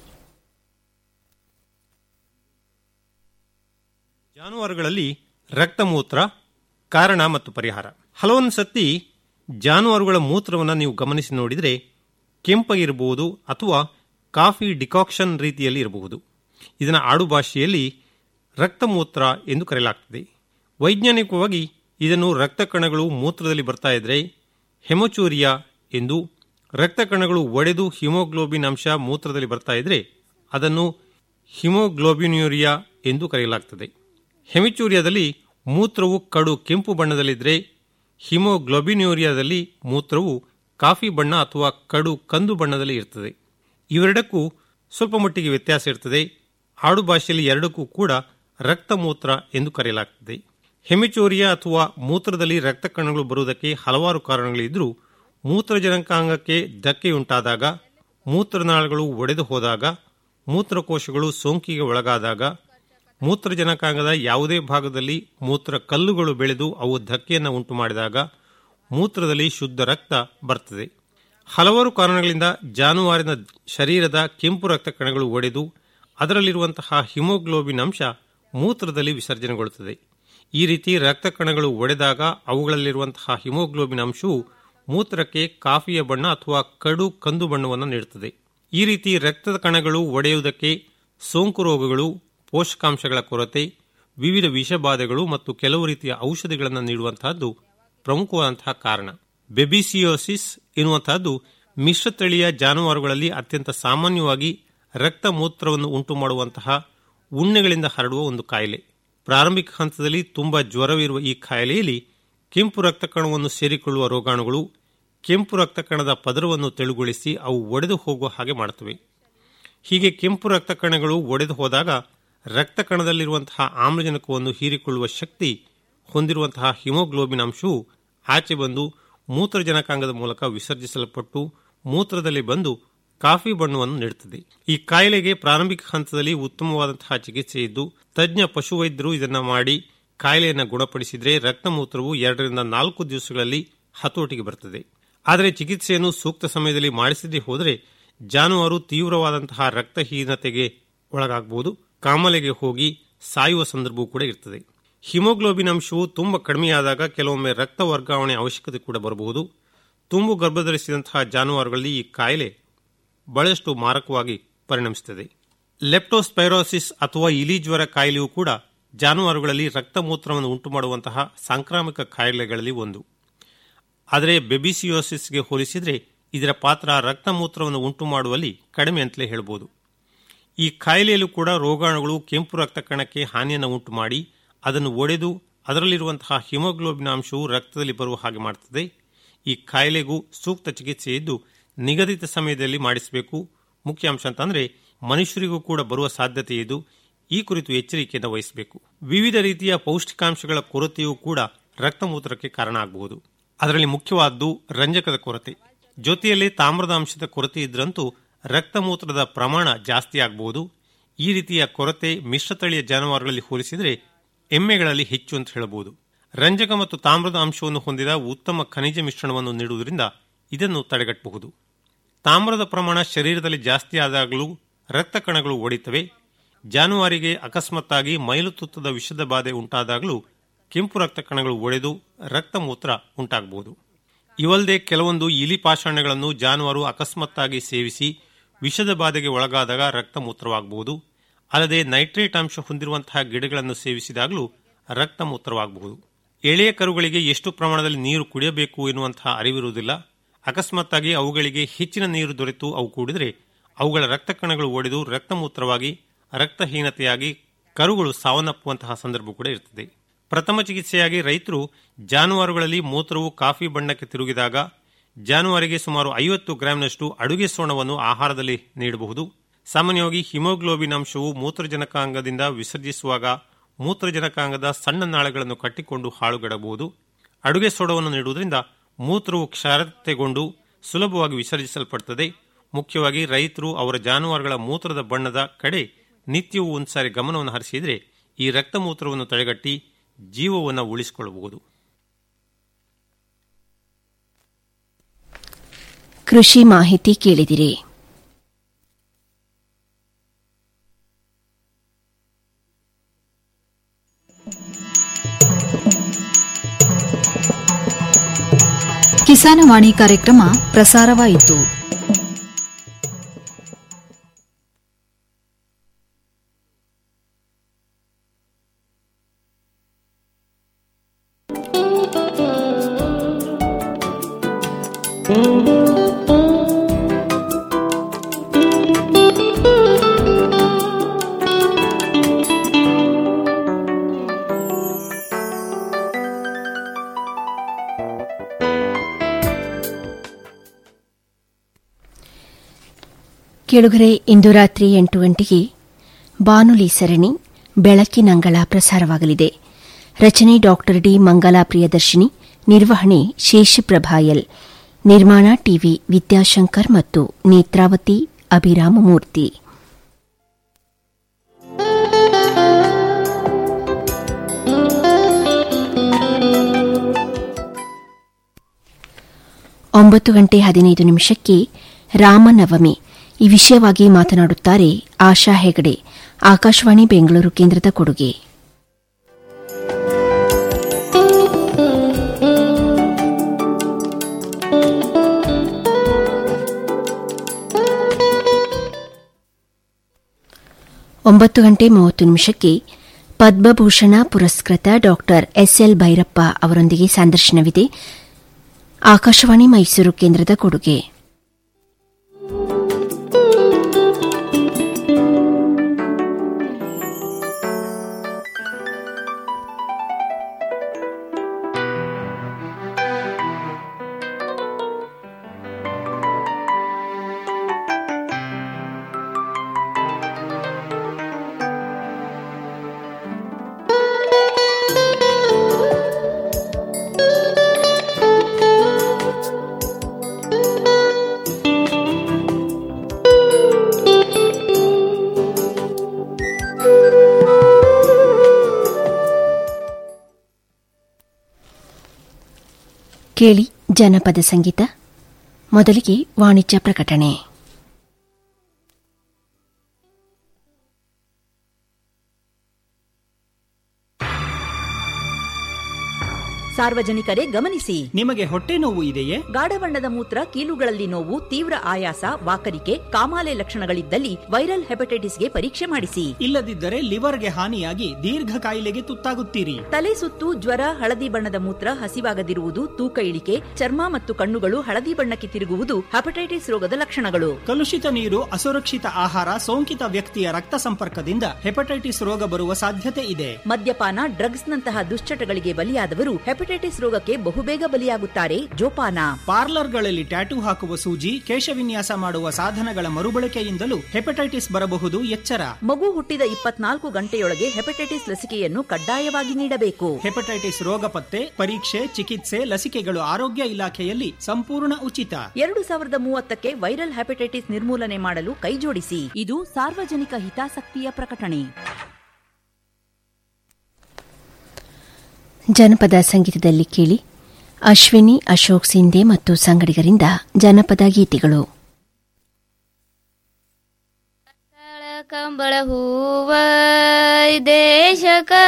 ಜಾನುವಾರುಗಳಲ್ಲಿ ರಕ್ತಮೂತ್ರ ಕಾರಣ ಮತ್ತು ಪರಿಹಾರ ಹಲವೊಂದು ಸತಿ ಜಾನುವಾರುಗಳ ಮೂತ್ರವನ್ನು ನೀವು ಗಮನಿಸಿ ನೋಡಿದರೆ ಕೆಂಪಗಿರಬಹುದು ಅಥವಾ ಕಾಫಿ ಡಿಕಾಕ್ಷನ್ ರೀತಿಯಲ್ಲಿ ಇರಬಹುದು ಇದನ್ನು ಆಡು ಭಾಷೆಯಲ್ಲಿ ರಕ್ತಮೂತ್ರ ಎಂದು ಕರೆಯಲಾಗ್ತದೆ ವೈಜ್ಞಾನಿಕವಾಗಿ ಇದನ್ನು ರಕ್ತ ಕಣಗಳು ಮೂತ್ರದಲ್ಲಿ ಬರ್ತಾ ಇದ್ರೆ ಹೆಮಚೂರಿಯಾ ಎಂದು ರಕ್ತ ಕಣಗಳು ಒಡೆದು ಹಿಮೋಗ್ಲೋಬಿನ್ ಅಂಶ ಮೂತ್ರದಲ್ಲಿ ಬರ್ತಾ ಇದ್ರೆ ಅದನ್ನು ಹಿಮೋಗ್ಲೋಬಿನ್ಯೂರಿಯಾ ಎಂದು ಕರೆಯಲಾಗ್ತದೆ ಹೆಮಿಚೂರಿಯಾದಲ್ಲಿ ಮೂತ್ರವು ಕಡು ಕೆಂಪು ಬಣ್ಣದಲ್ಲಿದ್ದರೆ ಹಿಮೋಗ್ಲೋಬಿನ್ಯೂರಿಯಾದಲ್ಲಿ ಮೂತ್ರವು ಕಾಫಿ ಬಣ್ಣ ಅಥವಾ ಕಡು ಕಂದು ಬಣ್ಣದಲ್ಲಿ ಇರ್ತದೆ ಇವೆರಡಕ್ಕೂ ಸ್ವಲ್ಪ ಮಟ್ಟಿಗೆ ವ್ಯತ್ಯಾಸ ಇರ್ತದೆ ಆಡು ಭಾಷೆಯಲ್ಲಿ ಎರಡಕ್ಕೂ ಕೂಡ ರಕ್ತಮೂತ್ರ ಎಂದು ಕರೆಯಲಾಗ್ತದೆ ಹೆಮಿಚೋರಿಯಾ ಅಥವಾ ಮೂತ್ರದಲ್ಲಿ ರಕ್ತ ಕಣಗಳು ಬರುವುದಕ್ಕೆ ಹಲವಾರು ಕಾರಣಗಳಿದ್ದರೂ ಮೂತ್ರಜನಕಾಂಗಕ್ಕೆ ಧಕ್ಕೆಯುಂಟಾದಾಗ ಮೂತ್ರನಾಳಗಳು ಒಡೆದು ಹೋದಾಗ ಮೂತ್ರಕೋಶಗಳು ಸೋಂಕಿಗೆ ಒಳಗಾದಾಗ ಮೂತ್ರಜನಕಾಂಗದ ಯಾವುದೇ ಭಾಗದಲ್ಲಿ ಮೂತ್ರ ಕಲ್ಲುಗಳು ಬೆಳೆದು ಅವು ಧಕ್ಕೆಯನ್ನು ಉಂಟು ಮಾಡಿದಾಗ ಮೂತ್ರದಲ್ಲಿ ಶುದ್ಧ ರಕ್ತ ಬರ್ತದೆ ಹಲವಾರು ಕಾರಣಗಳಿಂದ ಜಾನುವಾರಿನ ಶರೀರದ ಕೆಂಪು ರಕ್ತ ಕಣಗಳು ಒಡೆದು ಅದರಲ್ಲಿರುವಂತಹ ಹಿಮೋಗ್ಲೋಬಿನ್ ಅಂಶ ಮೂತ್ರದಲ್ಲಿ ವಿಸರ್ಜನೆಗೊಳ್ಳುತ್ತದೆ ಈ ರೀತಿ ರಕ್ತ ಕಣಗಳು ಒಡೆದಾಗ ಅವುಗಳಲ್ಲಿರುವಂತಹ ಹಿಮೋಗ್ಲೋಬಿನ್ ಅಂಶವು ಮೂತ್ರಕ್ಕೆ ಕಾಫಿಯ ಬಣ್ಣ ಅಥವಾ ಕಡು ಕಂದು ಬಣ್ಣವನ್ನು ನೀಡುತ್ತದೆ ಈ ರೀತಿ ರಕ್ತದ ಕಣಗಳು ಒಡೆಯುವುದಕ್ಕೆ ಸೋಂಕು ರೋಗಗಳು ಪೋಷಕಾಂಶಗಳ ಕೊರತೆ ವಿವಿಧ ವಿಷಬಾಧೆಗಳು ಮತ್ತು ಕೆಲವು ರೀತಿಯ ಔಷಧಿಗಳನ್ನು ನೀಡುವಂತಹದ್ದು ಪ್ರಮುಖವಾದಂತಹ ಕಾರಣ ಬೆಬಿಸಿಯೋಸಿಸ್ ಎನ್ನುವಂತಹದ್ದು ಮಿಶ್ರತಳಿಯ ಜಾನುವಾರುಗಳಲ್ಲಿ ಅತ್ಯಂತ ಸಾಮಾನ್ಯವಾಗಿ ರಕ್ತ ಮೂತ್ರವನ್ನು ಉಂಟು ಮಾಡುವಂತಹ ಉಣ್ಣೆಗಳಿಂದ ಹರಡುವ ಒಂದು ಕಾಯಿಲೆ ಪ್ರಾರಂಭಿಕ ಹಂತದಲ್ಲಿ ತುಂಬಾ ಜ್ವರವಿರುವ ಈ ಕಾಯಿಲೆಯಲ್ಲಿ ಕೆಂಪು ರಕ್ತ ಕಣವನ್ನು ಸೇರಿಕೊಳ್ಳುವ ರೋಗಾಣುಗಳು ಕೆಂಪು ರಕ್ತ ಕಣದ ಪದರವನ್ನು ತೆಳುಗೊಳಿಸಿ ಅವು ಒಡೆದು ಹೋಗುವ ಹಾಗೆ ಮಾಡುತ್ತವೆ ಹೀಗೆ ಕೆಂಪು ರಕ್ತ ಕಣಗಳು ಒಡೆದು ಹೋದಾಗ ರಕ್ತ ಕಣದಲ್ಲಿರುವಂತಹ ಆಮ್ಲಜನಕವನ್ನು ಹೀರಿಕೊಳ್ಳುವ ಶಕ್ತಿ ಹೊಂದಿರುವಂತಹ ಹಿಮೋಗ್ಲೋಬಿನ್ ಅಂಶವು ಆಚೆ ಬಂದು ಮೂತ್ರಜನಕಾಂಗದ ಮೂಲಕ ವಿಸರ್ಜಿಸಲ್ಪಟ್ಟು ಮೂತ್ರದಲ್ಲಿ ಬಂದು ಕಾಫಿ ಬಣ್ಣವನ್ನು ನೀಡುತ್ತದೆ ಈ ಕಾಯಿಲೆಗೆ ಪ್ರಾರಂಭಿಕ ಹಂತದಲ್ಲಿ ಉತ್ತಮವಾದಂತಹ ಚಿಕಿತ್ಸೆ ಇದ್ದು ತಜ್ಞ ಪಶುವೈದ್ಯರು ಇದನ್ನ ಮಾಡಿ ಕಾಯಿಲೆಯನ್ನು ಗುಣಪಡಿಸಿದರೆ ರಕ್ತಮೂತ್ರವು ಎರಡರಿಂದ ನಾಲ್ಕು ದಿವಸಗಳಲ್ಲಿ ಹತೋಟಿಗೆ ಬರುತ್ತದೆ ಆದರೆ ಚಿಕಿತ್ಸೆಯನ್ನು ಸೂಕ್ತ ಸಮಯದಲ್ಲಿ ಮಾಡಿಸದೇ ಹೋದರೆ ಜಾನುವಾರು ತೀವ್ರವಾದಂತಹ ರಕ್ತಹೀನತೆಗೆ ಒಳಗಾಗಬಹುದು ಕಾಮಲೆಗೆ ಹೋಗಿ ಸಾಯುವ ಸಂದರ್ಭವೂ ಕೂಡ ಇರ್ತದೆ ಹಿಮೋಗ್ಲೋಬಿನ್ ಅಂಶವು ತುಂಬ ಕಡಿಮೆಯಾದಾಗ ಕೆಲವೊಮ್ಮೆ ರಕ್ತ ವರ್ಗಾವಣೆ ಅವಶ್ಯಕತೆ ಕೂಡ ಬರಬಹುದು ತುಂಬು ಗರ್ಭಧರಿಸಿದಂತಹ ಜಾನುವಾರುಗಳಲ್ಲಿ ಈ ಕಾಯಿಲೆ ಬಹಳಷ್ಟು ಮಾರಕವಾಗಿ ಪರಿಣಮಿಸುತ್ತದೆ ಲೆಪ್ಟೋಸ್ಪೈರೋಸಿಸ್ ಅಥವಾ ಇಲಿ ಜ್ವರ ಕಾಯಿಲೆಯೂ ಕೂಡ ಜಾನುವಾರುಗಳಲ್ಲಿ ರಕ್ತಮೂತ್ರವನ್ನು ಉಂಟುಮಾಡುವಂತಹ ಸಾಂಕ್ರಾಮಿಕ ಕಾಯಿಲೆಗಳಲ್ಲಿ ಒಂದು ಆದರೆ ಬೆಬಿಸಿಯೋಸಿಸ್ಗೆ ಹೋಲಿಸಿದರೆ ಇದರ ಪಾತ್ರ ರಕ್ತಮೂತ್ರವನ್ನು ಉಂಟು ಮಾಡುವಲ್ಲಿ ಕಡಿಮೆ ಅಂತಲೇ ಹೇಳಬಹುದು ಈ ಕಾಯಿಲೆಯಲ್ಲೂ ಕೂಡ ರೋಗಾಣುಗಳು ಕೆಂಪು ರಕ್ತ ಕಣಕ್ಕೆ ಹಾನಿಯನ್ನು ಉಂಟು ಮಾಡಿ ಅದನ್ನು ಒಡೆದು ಅದರಲ್ಲಿರುವಂತಹ ಹಿಮೋಗ್ಲೋಬಿನ್ ಅಂಶವು ರಕ್ತದಲ್ಲಿ ಬರುವ ಹಾಗೆ ಮಾಡುತ್ತದೆ ಈ ಕಾಯಿಲೆಗೂ ಸೂಕ್ತ ಚಿಕಿತ್ಸೆ ಇದ್ದು ನಿಗದಿತ ಸಮಯದಲ್ಲಿ ಮಾಡಿಸಬೇಕು ಮುಖ್ಯ ಅಂಶ ಅಂತಂದ್ರೆ ಮನುಷ್ಯರಿಗೂ ಕೂಡ ಬರುವ ಸಾಧ್ಯತೆ ಇದ್ದು ಈ ಕುರಿತು ಎಚ್ಚರಿಕೆಯನ್ನು ವಹಿಸಬೇಕು ವಿವಿಧ ರೀತಿಯ ಪೌಷ್ಟಿಕಾಂಶಗಳ ಕೊರತೆಯೂ ಕೂಡ ರಕ್ತಮೂತ್ರಕ್ಕೆ ಕಾರಣ ಆಗಬಹುದು ಅದರಲ್ಲಿ ಮುಖ್ಯವಾದ್ದು ರಂಜಕದ ಕೊರತೆ ಜೊತೆಯಲ್ಲಿ ತಾಮ್ರದ ಅಂಶದ ಕೊರತೆ ಇದ್ರಂತೂ ರಕ್ತಮೂತ್ರದ ಪ್ರಮಾಣ ಜಾಸ್ತಿ ಆಗಬಹುದು ಈ ರೀತಿಯ ಕೊರತೆ ಮಿಶ್ರತಳಿಯ ಜಾನುವಾರುಗಳಲ್ಲಿ ಹೋಲಿಸಿದರೆ ಎಮ್ಮೆಗಳಲ್ಲಿ ಹೆಚ್ಚು ಅಂತ ಹೇಳಬಹುದು ರಂಜಕ ಮತ್ತು ತಾಮ್ರದ ಅಂಶವನ್ನು ಹೊಂದಿದ ಉತ್ತಮ ಖನಿಜ ಮಿಶ್ರಣವನ್ನು ನೀಡುವುದರಿಂದ ಇದನ್ನು ತಡೆಗಟ್ಟಬಹುದು ತಾಮ್ರದ ಪ್ರಮಾಣ ಶರೀರದಲ್ಲಿ ಜಾಸ್ತಿ ಆದಾಗಲೂ ರಕ್ತ ಕಣಗಳು ಒಡಿತವೆ ಜಾನುವಾರಿಗೆ ಅಕಸ್ಮಾತ್ತಾಗಿ ಮೈಲುತುತ್ತದ ವಿಷದ ಬಾಧೆ ಉಂಟಾದಾಗಲೂ ಕೆಂಪು ರಕ್ತ ಕಣಗಳು ಒಡೆದು ರಕ್ತಮೂತ್ರ ಉಂಟಾಗಬಹುದು ಇವಲ್ಲದೆ ಕೆಲವೊಂದು ಇಲಿ ಪಾಷಾಣಗಳನ್ನು ಜಾನುವಾರು ಅಕಸ್ಮಾತ್ತಾಗಿ ಸೇವಿಸಿ ವಿಷದ ಬಾಧೆಗೆ ಒಳಗಾದಾಗ ರಕ್ತಮೂತ್ರವಾಗಬಹುದು ಅಲ್ಲದೆ ನೈಟ್ರೇಟ್ ಅಂಶ ಹೊಂದಿರುವಂತಹ ಗಿಡಗಳನ್ನು ಸೇವಿಸಿದಾಗಲೂ ರಕ್ತಮೂತ್ರವಾಗಬಹುದು ಎಳೆಯ ಕರುಗಳಿಗೆ ಎಷ್ಟು ಪ್ರಮಾಣದಲ್ಲಿ ನೀರು ಕುಡಿಯಬೇಕು ಎನ್ನುವಂತಹ ಅರಿವಿರುವುದಿಲ್ಲ ಅಕಸ್ಮಾತ್ತಾಗಿ ಅವುಗಳಿಗೆ ಹೆಚ್ಚಿನ ನೀರು ದೊರೆತು ಅವು ಕೂಡಿದರೆ ಅವುಗಳ ರಕ್ತ ಕಣಗಳು ಒಡೆದು ರಕ್ತಮೂತ್ರವಾಗಿ ರಕ್ತಹೀನತೆಯಾಗಿ ಕರುಗಳು ಸಾವನ್ನಪ್ಪುವಂತಹ ಸಂದರ್ಭ ಕೂಡ ಇರುತ್ತದೆ ಪ್ರಥಮ ಚಿಕಿತ್ಸೆಯಾಗಿ ರೈತರು ಜಾನುವಾರುಗಳಲ್ಲಿ ಮೂತ್ರವು ಕಾಫಿ ಬಣ್ಣಕ್ಕೆ ತಿರುಗಿದಾಗ ಜಾನುವಾರಿಗೆ ಸುಮಾರು ಐವತ್ತು ಗ್ರಾಂನಷ್ಟು ಅಡುಗೆ ಸೋಣವನ್ನು ಆಹಾರದಲ್ಲಿ ನೀಡಬಹುದು ಸಾಮಾನ್ಯವಾಗಿ ಹಿಮೋಗ್ಲೋಬಿನ್ ಅಂಶವು ಮೂತ್ರಜನಕಾಂಗದಿಂದ ವಿಸರ್ಜಿಸುವಾಗ ಮೂತ್ರಜನಕಾಂಗದ ಸಣ್ಣ ನಾಳಗಳನ್ನು ಕಟ್ಟಿಕೊಂಡು ಹಾಳುಗಡಬಹುದು ಅಡುಗೆ ಸೋಡವನ್ನು ನೀಡುವುದರಿಂದ ಮೂತ್ರವು ಕ್ಷಾರತೆಗೊಂಡು ಸುಲಭವಾಗಿ ವಿಸರ್ಜಿಸಲ್ಪಡುತ್ತದೆ ಮುಖ್ಯವಾಗಿ ರೈತರು ಅವರ ಜಾನುವಾರುಗಳ ಮೂತ್ರದ ಬಣ್ಣದ ಕಡೆ ನಿತ್ಯವೂ ಒಂದ್ಸಾರಿ ಗಮನವನ್ನು ಹರಿಸಿದರೆ ಈ ರಕ್ತಮೂತ್ರವನ್ನು ತಡೆಗಟ್ಟಿ ಜೀವವನ್ನು ಉಳಿಸಿಕೊಳ್ಳಬಹುದು ಕೃಷಿ ಮಾಹಿತಿ ಕೇಳಿದಿರಿ ಕಿಸಾನವಾಣಿ ಕಾರ್ಯಕ್ರಮ ಪ್ರಸಾರವಾಯಿತು ಕೇಳುಗರೆ ಇಂದು ರಾತ್ರಿ ಎಂಟು ಗಂಟೆಗೆ ಬಾನುಲಿ ಸರಣಿ ಬೆಳಕಿನಂಗಳ ಪ್ರಸಾರವಾಗಲಿದೆ ರಚನೆ ಡಾ ಡಿ ಮಂಗಲಾ ಪ್ರಿಯದರ್ಶಿನಿ ನಿರ್ವಹಣೆ ಶೇಷಪ್ರಭಾಯಲ್ ನಿರ್ಮಾಣ ಟಿವಿ ವಿದ್ಯಾಶಂಕರ್ ಮತ್ತು ನೇತ್ರಾವತಿ ಅಭಿರಾಮಮೂರ್ತಿ ಒಂಬತ್ತು ಗಂಟೆ ಹದಿನೈದು ನಿಮಿಷಕ್ಕೆ ರಾಮನವಮಿ ಈ ವಿಷಯವಾಗಿ ಮಾತನಾಡುತ್ತಾರೆ ಆಶಾ ಹೆಗಡೆ ಆಕಾಶವಾಣಿ ಬೆಂಗಳೂರು ಕೇಂದ್ರದ ಕೊಡುಗೆ ಒಂಬತ್ತು ಗಂಟೆ ಮೂವತ್ತು ನಿಮಿಷಕ್ಕೆ ಪದ್ಮಭೂಷಣ ಪುರಸ್ಕೃತ ಡಾ ಎಸ್ಎಲ್ ಭೈರಪ್ಪ ಅವರೊಂದಿಗೆ ಸಂದರ್ಶನವಿದೆ ಆಕಾಶವಾಣಿ ಮೈಸೂರು ಕೇಂದ್ರದ ಕೊಡುಗೆ ಕೇಳಿ ಜನಪದ ಸಂಗೀತ ಮೊದಲಿಗೆ ವಾಣಿಜ್ಯ ಪ್ರಕಟಣೆ ಸಾರ್ವಜನಿಕರೇ ಗಮನಿಸಿ ನಿಮಗೆ ಹೊಟ್ಟೆ ನೋವು ಇದೆಯೇ ಗಾಢ ಬಣ್ಣದ ಮೂತ್ರ ಕೀಲುಗಳಲ್ಲಿ ನೋವು ತೀವ್ರ ಆಯಾಸ ವಾಕರಿಕೆ ಕಾಮಾಲೆ ಲಕ್ಷಣಗಳಿದ್ದಲ್ಲಿ ವೈರಲ್ ಹೆಪಟೈಟಿಸ್ಗೆ ಪರೀಕ್ಷೆ ಮಾಡಿಸಿ ಇಲ್ಲದಿದ್ದರೆ ಲಿವರ್ಗೆ ಹಾನಿಯಾಗಿ ದೀರ್ಘ ಕಾಯಿಲೆಗೆ ತುತ್ತಾಗುತ್ತೀರಿ ತಲೆ ಸುತ್ತು ಜ್ವರ ಹಳದಿ ಬಣ್ಣದ ಮೂತ್ರ ಹಸಿವಾಗದಿರುವುದು ತೂಕ ಇಳಿಕೆ ಚರ್ಮ ಮತ್ತು ಕಣ್ಣುಗಳು ಹಳದಿ ಬಣ್ಣಕ್ಕೆ ತಿರುಗುವುದು ಹೆಪಟೈಟಿಸ್ ರೋಗದ ಲಕ್ಷಣಗಳು ಕಲುಷಿತ ನೀರು ಅಸುರಕ್ಷಿತ ಆಹಾರ ಸೋಂಕಿತ ವ್ಯಕ್ತಿಯ ರಕ್ತ ಸಂಪರ್ಕದಿಂದ ಹೆಪಟೈಟಿಸ್ ರೋಗ ಬರುವ ಸಾಧ್ಯತೆ ಇದೆ ಮದ್ಯಪಾನ ಡ್ರಗ್ಸ್ನಂತಹ ದುಶ್ಚಟಗಳಿಗೆ ಬಲಿಯಾದವರು ಹೆಪಟೈಟಿಸ್ ರೋಗಕ್ಕೆ ಬಹುಬೇಗ ಬಲಿಯಾಗುತ್ತಾರೆ ಜೋಪಾನ ಪಾರ್ಲರ್ಗಳಲ್ಲಿ ಟ್ಯಾಟೂ ಹಾಕುವ ಸೂಜಿ ಕೇಶವಿನ್ಯಾಸ ಮಾಡುವ ಸಾಧನಗಳ ಮರುಬಳಕೆಯಿಂದಲೂ ಹೆಪಟೈಟಿಸ್ ಬರಬಹುದು ಎಚ್ಚರ ಮಗು ಹುಟ್ಟಿದ ಇಪ್ಪತ್ನಾಲ್ಕು ಗಂಟೆಯೊಳಗೆ ಹೆಪಟೈಟಿಸ್ ಲಸಿಕೆಯನ್ನು ಕಡ್ಡಾಯವಾಗಿ ನೀಡಬೇಕು ಹೆಪಟೈಟಿಸ್ ರೋಗ ಪತ್ತೆ ಪರೀಕ್ಷೆ ಚಿಕಿತ್ಸೆ ಲಸಿಕೆಗಳು ಆರೋಗ್ಯ ಇಲಾಖೆಯಲ್ಲಿ ಸಂಪೂರ್ಣ ಉಚಿತ ಎರಡು ಸಾವಿರದ ಮೂವತ್ತಕ್ಕೆ ವೈರಲ್ ಹೆಪಟೈಟಿಸ್ ನಿರ್ಮೂಲನೆ ಮಾಡಲು ಕೈಜೋಡಿಸಿ ಇದು ಸಾರ್ವಜನಿಕ ಹಿತಾಸಕ್ತಿಯ ಪ್ರಕಟಣೆ ಜನಪದ ಸಂಗೀತದಲ್ಲಿ ಕೇಳಿ ಅಶ್ವಿನಿ ಅಶೋಕ್ ಸಿಂಧೆ ಮತ್ತು ಸಂಗಡಿಗರಿಂದ ಜನಪದ ಗೀತೆಗಳು ಕಂಬಳ ಹೂವ ದೇಶಕ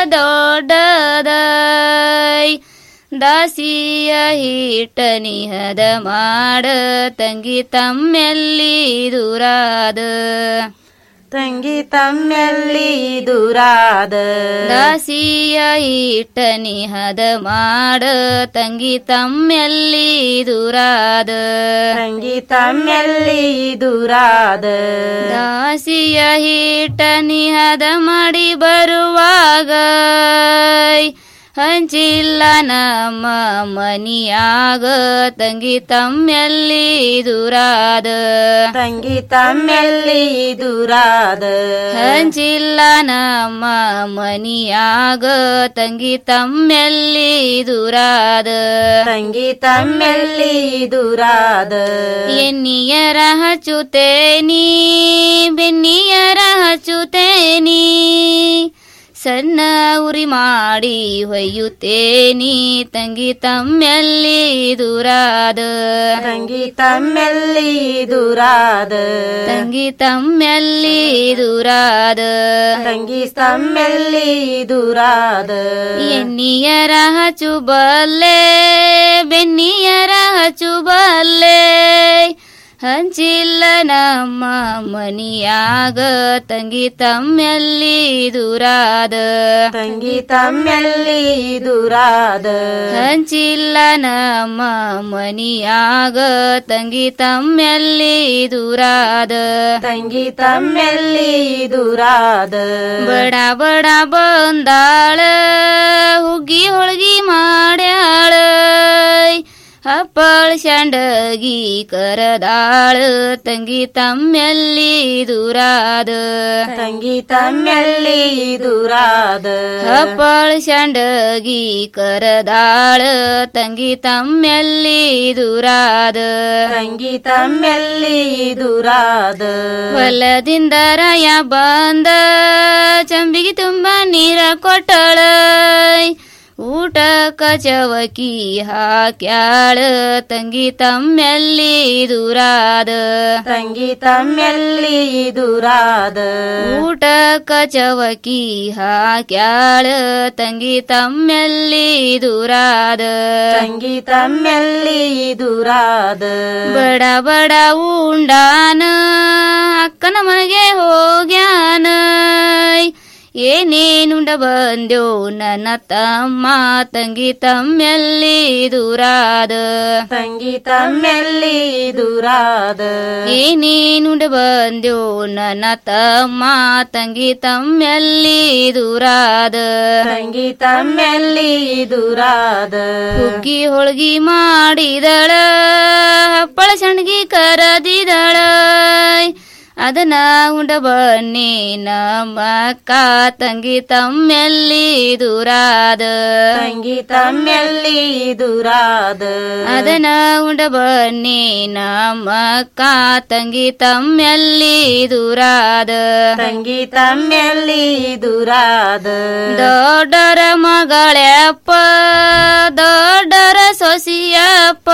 ದೊಡ್ಡದೈ ದಾಸಿಯ ಹಿಟ್ಟ ನಿಹದ ಮಾಡ ತಂಗಿ ತಮ್ಮೆಲ್ಲಿ ದೂರಾದ ತಂಗಿ ತಮ್ಮೆಲ್ಲಿ ದೂರಾದ ದಾಸಿಯ ಹಿಟ್ಟ ನಿಹದ ಮಾಡ ತಂಗಿ ತಮ್ಮೆಲ್ಲಿ ದೂರಾದ ತಂಗಿ ತಮ್ಮೆಲ್ಲಿ ದೂರಾದ ದಾಸಿಯ ಹಿಟ್ಟ ನಿಹದ ಮಾಡಿ ಬರುವಾಗ ಹಂಚಿಲ್ಲ ನಮ್ಮ ಮನಿಯಾಗ ತಂಗಿ ತಮ್ಮೆಲ್ಲಿ ದೂರಾದ ತಂಗಿ ತಮ್ಮೆಲ್ಲಿ ದೂರಾದ ಹಂಚಿಲ್ಲ ನಮ್ಮ ಮನಿಯಾಗ ತಂಗಿ ತಮ್ಮೆಲ್ಲಿ ದೂರಾದ ತಂಗಿ ತಮ್ಮೆಲ್ಲಿ ದೂರಾದ ಎನ್ನಿಯರ ಹಚ್ಚುತ್ತೇನಿ ಬೆನ್ನಿಯರ ಹಚ್ಚುತ್ತೇನಿ ಸಣ್ಣ ಉರಿ ಮಾಡಿ ಹೊಯ್ಯುತ್ತೇನಿ ತಂಗಿ ತಮ್ಮೆಲ್ಲಿ ದೂರಾದ ತಂಗಿ ತಮ್ಮೆಲ್ಲಿ ದೂರಾದ ತಂಗಿ ತಮ್ಮೆಲ್ಲಿ ದೂರಾದ ತಂಗಿ ತಮ್ಮೆಲ್ಲಿ ದೂರಾದ ಎನ್ನಿಯರ ಹಚ್ಚು ಬಲ್ಲೆ ಬೆನ್ನಿಯರ ಹಚ್ಚು ಬಲ್ಲೆ ಹಂಚಿಲ್ಲ ನಮ್ಮ ಮನಿಯಾಗ ತಂಗಿ ತಮ್ಮೆಲ್ಲಿ ದೂರಾದ ತಂಗಿ ತಮ್ಮೆಲ್ಲಿ ದೂರಾದ ಹಂಚಿಲ್ಲ ನಮ್ಮ ಮನಿಯಾಗ ತಂಗಿ ತಮ್ಮೆಲ್ಲಿ ದೂರಾದ ತಂಗಿ ತಮ್ಮೆಲ್ಲಿ ದೂರಾದ ಬಡ ಬಡ ಬಂದಾಳ ಹುಗ್ಗಿ ಹೊಳ್ಗಿ ಮಾಡ್ಯಾಳ ಹಪ್ಪಳ ಶಾಂಡಗಿ ಕರದಾಳ ತಂಗಿ ತಮ್ಮೆಲ್ಲಿ ದೂರಾದ ತಂಗಿ ತಮ್ಮೆಲ್ಲಿ ದೂರಾದ ಹಪ್ಪಳ ಶಾಂಡಗಿ ಕರದಾಳ ತಂಗಿ ತಮ್ಮೆಲ್ಲಿ ದೂರಾದ ತಂಗಿ ತಮ್ಮೆಲ್ಲಿ ದೂರಾದ ಹೊಲದಿಂದ ರಾಯ ಬಂದ ಚಂಬಿಗೆ ತುಂಬ ನೀರ ಕೊಟ್ಟಳ ಊಟ ಕಚವಕಿ ಹಾಕ್ಯಾಳ ತಂಗಿ ತಮ್ಮೆಲ್ಲಿ ದೂರಾದ ತಂಗಿ ತಮ್ಮೆಲ್ಲಿ ದೂರಾದ ಊಟ ಕಚವಕಿ ಹಾಕ್ಯಾಳ ತಂಗಿ ತಮ್ಮೆಲ್ಲಿ ದೂರಾದ ತಂಗಿ ತಮ್ಮೆಲ್ಲಿ ದೂರಾದ ಬಡ ಬಡ ಉಂಡಾನ ಅಕ್ಕನ ಮನೆಗೆ ಹೋಗ್ಯಾನ ಏನೇನುಂಡ ಬಂದೆವು ನನ್ನ ತಮ್ಮ ತಂಗಿ ತಮ್ಮೆಲ್ಲಿ ದೂರಾದ ತಂಗಿ ತಮ್ಮೆಲ್ಲಿ ದೂರಾದ ಏನೇನುಂಡ ಬಂದೆವು ನನ್ನ ತಮ್ಮ ತಂಗಿ ತಮ್ಮೆಲ್ಲಿ ದೂರಾದ ತಂಗಿ ತಮ್ಮೆಲ್ಲಿ ದೂರಾದ ಹುಗ್ಗಿ ಹೊಳ್ಗಿ ಮಾಡಿದಳ ಹಪ್ಪಳ ಸಣ್ಗಿ ಕರದಿದಳ ಅದನ ಉಂಡ ಬನ್ನಿ ನಮ್ಮ ಅಕ್ಕ ತಂಗಿ ತಮ್ಮೆಲ್ಲಿ ದೂರಾದ ತಂಗಿ ತಮ್ಮೆಲ್ಲಿ ದೂರಾದ ಅದನ ಉಂಡ ಬನ್ನಿ ನಮ್ಮ ಅಕ್ಕ ತಂಗಿ ತಮ್ಮೆಲ್ಲಿ ದೂರಾದ ತಂಗಿ ತಮ್ಮೆಲ್ಲಿ ದೂರಾದ ದೊಡ್ಡರ ಮಗಳೆಪ್ಪ ದೊಡ್ಡರ ಸೊಸಿಯಪ್ಪ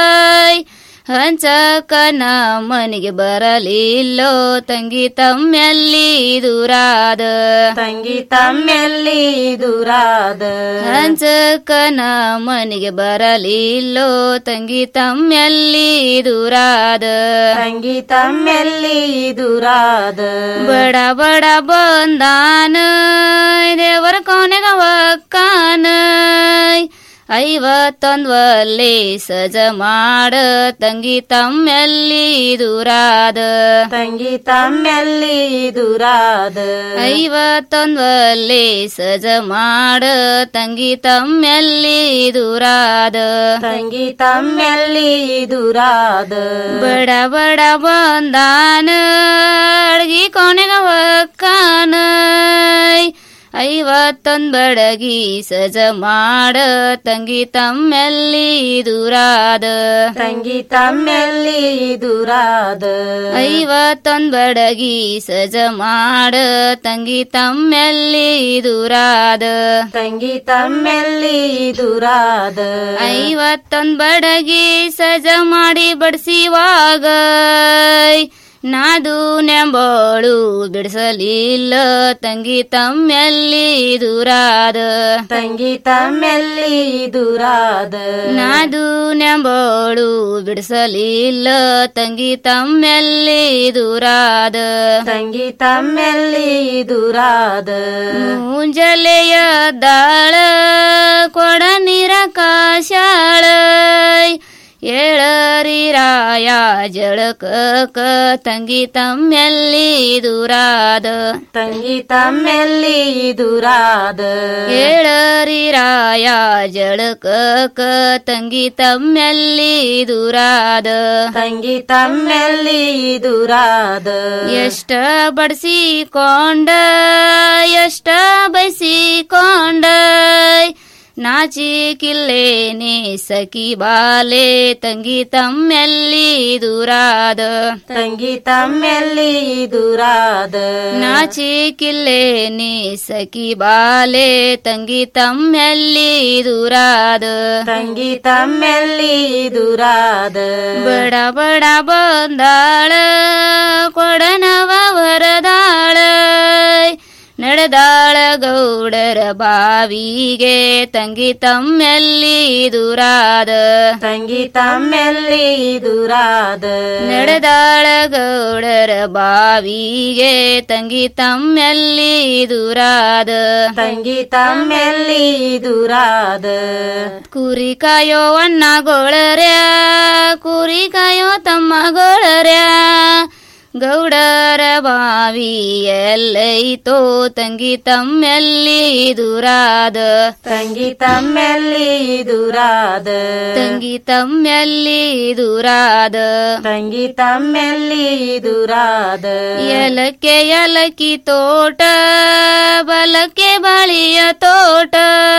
ಹಂಚಕನ ಮನೆಗೆ ಬರಲಿಲ್ಲೋ ತಂಗಿ ತಮ್ಮೆಲ್ಲಿ ದೂರಾದ ತಂಗಿ ತಮ್ಮೆಲ್ಲಿ ದೂರಾದ ಹಂಚಕನ ಮನೆಗೆ ಬರಲಿಲ್ಲೋ ತಂಗಿ ತಮ್ಮೆಲ್ಲಿ ದೂರಾದ ತಂಗಿ ತಮ್ಮೆಲ್ಲಿ ದೂರಾದ ಬಡ ಬಡ ಬಂದಾನ ದೇವರ ಕೊನೆಗ ಒಕ್ಕಾನ ಐವತ್ತೊಂದ್ ಒಲ್ಲೆ ಸಜ ಮಾಡ ತಂಗಿ ತಮ್ಮೆಲ್ಲಿ ದೂರಾದ ತಂಗಿ ತಮ್ಮೆಲ್ಲಿ ದೂರಾದ ಐವತ್ತೊಂದ್ ಒಲ್ಲೆ ಸಜ ಮಾಡ ತಂಗಿ ತಮ್ಮೆಲ್ಲಿ ದೂರಾದ ತಂಗಿ ತಮ್ಮೆಲ್ಲಿ ದೂರಾದ ಬಡ ಬಡ ಬಂದಾನ ಅಡ್ಗಿ ಕೊನೆಗ ಒಕ್ಕಾನ ಐವತ್ತೊಂದ್ ಬಡಗಿ ಸಜ ಮಾಡ ತಂಗಿ ತಮ್ಮೆಲ್ಲಿ ದೂರಾದ ತಂಗಿ ತಮ್ಮೆಲ್ಲಿ ದೂರಾದ ಐವತ್ತೊಂದ್ ಬಡಗಿ ಸಜ ಮಾಡ ತಂಗಿ ತಮ್ಮೆಲ್ಲಿ ದೂರಾದ ತಂಗಿ ತಮ್ಮೆಲ್ಲಿ ದೂರಾದ ಐವತ್ತೊಂದ್ ಬಡಗಿ ಸಜ ಮಾಡಿ ಬಡಿಸಿವಾಗ ನಾದು ನೆಂಬೋಳು ಬಿಡಿಸಲಿಲ್ಲ ತಂಗಿ ತಮ್ಮೆಲ್ಲಿ ದೂರಾದ ತಂಗಿ ತಮ್ಮೆಲ್ಲಿ ದೂರಾದ ನಾದು ನೆಂಬೋಳು ಬಿಡಿಸಲಿಲ್ಲ ತಂಗಿ ತಮ್ಮೆಲ್ಲಿ ದೂರಾದ ತಂಗಿ ತಮ್ಮೆಲ್ಲಿ ದೂರಾದ ಮುಂಜಲೆಯ ದಾಳ ಕೊಡ ನೀರ ಕಾಶಾಳ ಏಳರಿ ರಾಯ ಜಳಕ ತಂಗಿ ತಮ್ಮೆಲ್ಲಿ ದೂರಾದ ತಂಗಿ ತಮ್ಮೆಲ್ಲಿ ದೂರಾದ ಏಳರಿ ರಾಯ ಜಳಕ ತಂಗಿ ತಮ್ಮೆಲ್ಲಿ ದೂರಾದ ತಂಗಿ ತಮ್ಮೆಲ್ಲಿ ದೂರಾದ ಎಷ್ಟ ಬಡಿಸಿಕೊಂಡ ಎಷ್ಟ ಬೈಸಿಕೊಂಡ ನಾಚಿಕಿಲ್ಲೇನೆ ಸಖಿ ಬಾಲೆ ತಂಗಿ ತಮ್ಮೆಲ್ಲಿ ದೂರಾದ ತಂಗಿ ತಮ್ಮೆಲ್ಲಿ ದೂರಾದ ನಾಚಿಕಿಲ್ಲೇನೆ ಸಖಿ ಬಾಲೆ ತಂಗಿ ತಮ್ಮೆಲ್ಲಿ ದೂರಾದ ತಂಗಿ ತಮ್ಮೆಲ್ಲಿ ದೂರಾದ ಬಡ ಬಡ ಬಂದಾಳ ಕೊಡನವ ವರದಾಳ ನಡೆದಾಳ ಗೌಡರ ಬಾವಿಗೆ ತಂಗಿ ತಮ್ಮೆಲ್ಲಿ ದೂರಾದ ತಂಗಿ ತಮ್ಮೆಲ್ಲಿ ದೂರಾದ ನಡೆದಾಳ ಗೌಡರ ಬಾವಿಗೆ ತಂಗಿ ತಮ್ಮೆಲ್ಲಿ ದೂರಾದ ತಂಗಿ ತಮ್ಮೆಲ್ಲಿ ದೂರಾದ ಕುರಿ ಕಾಯೋ ಅಣ್ಣಗೊಳರ್ಯ ಕುರಿ ಕಾಯೋ ತಮ್ಮಗೊಳರ್ಯ ಗೌಡರ ಬಾವಿ ಎಲ್ಲೈತೋ ತಂಗಿ ತಮ್ಮೆಲ್ಲಿ ದೂರಾದ ತಂಗಿ ತಮ್ಮೆಲ್ಲಿ ದೂರಾದ ತಂಗಿ ತಮ್ಮೆಲ್ಲಿ ದೂರಾದ ತಂಗಿ ತಮ್ಮೆಲ್ಲಿ ದೂರಾದ ಎಲಕ್ಕೆ ಎಲಕ್ಕಿ ತೋಟ ಬಲಕ್ಕೆ ಬಳಿಯ ತೋಟ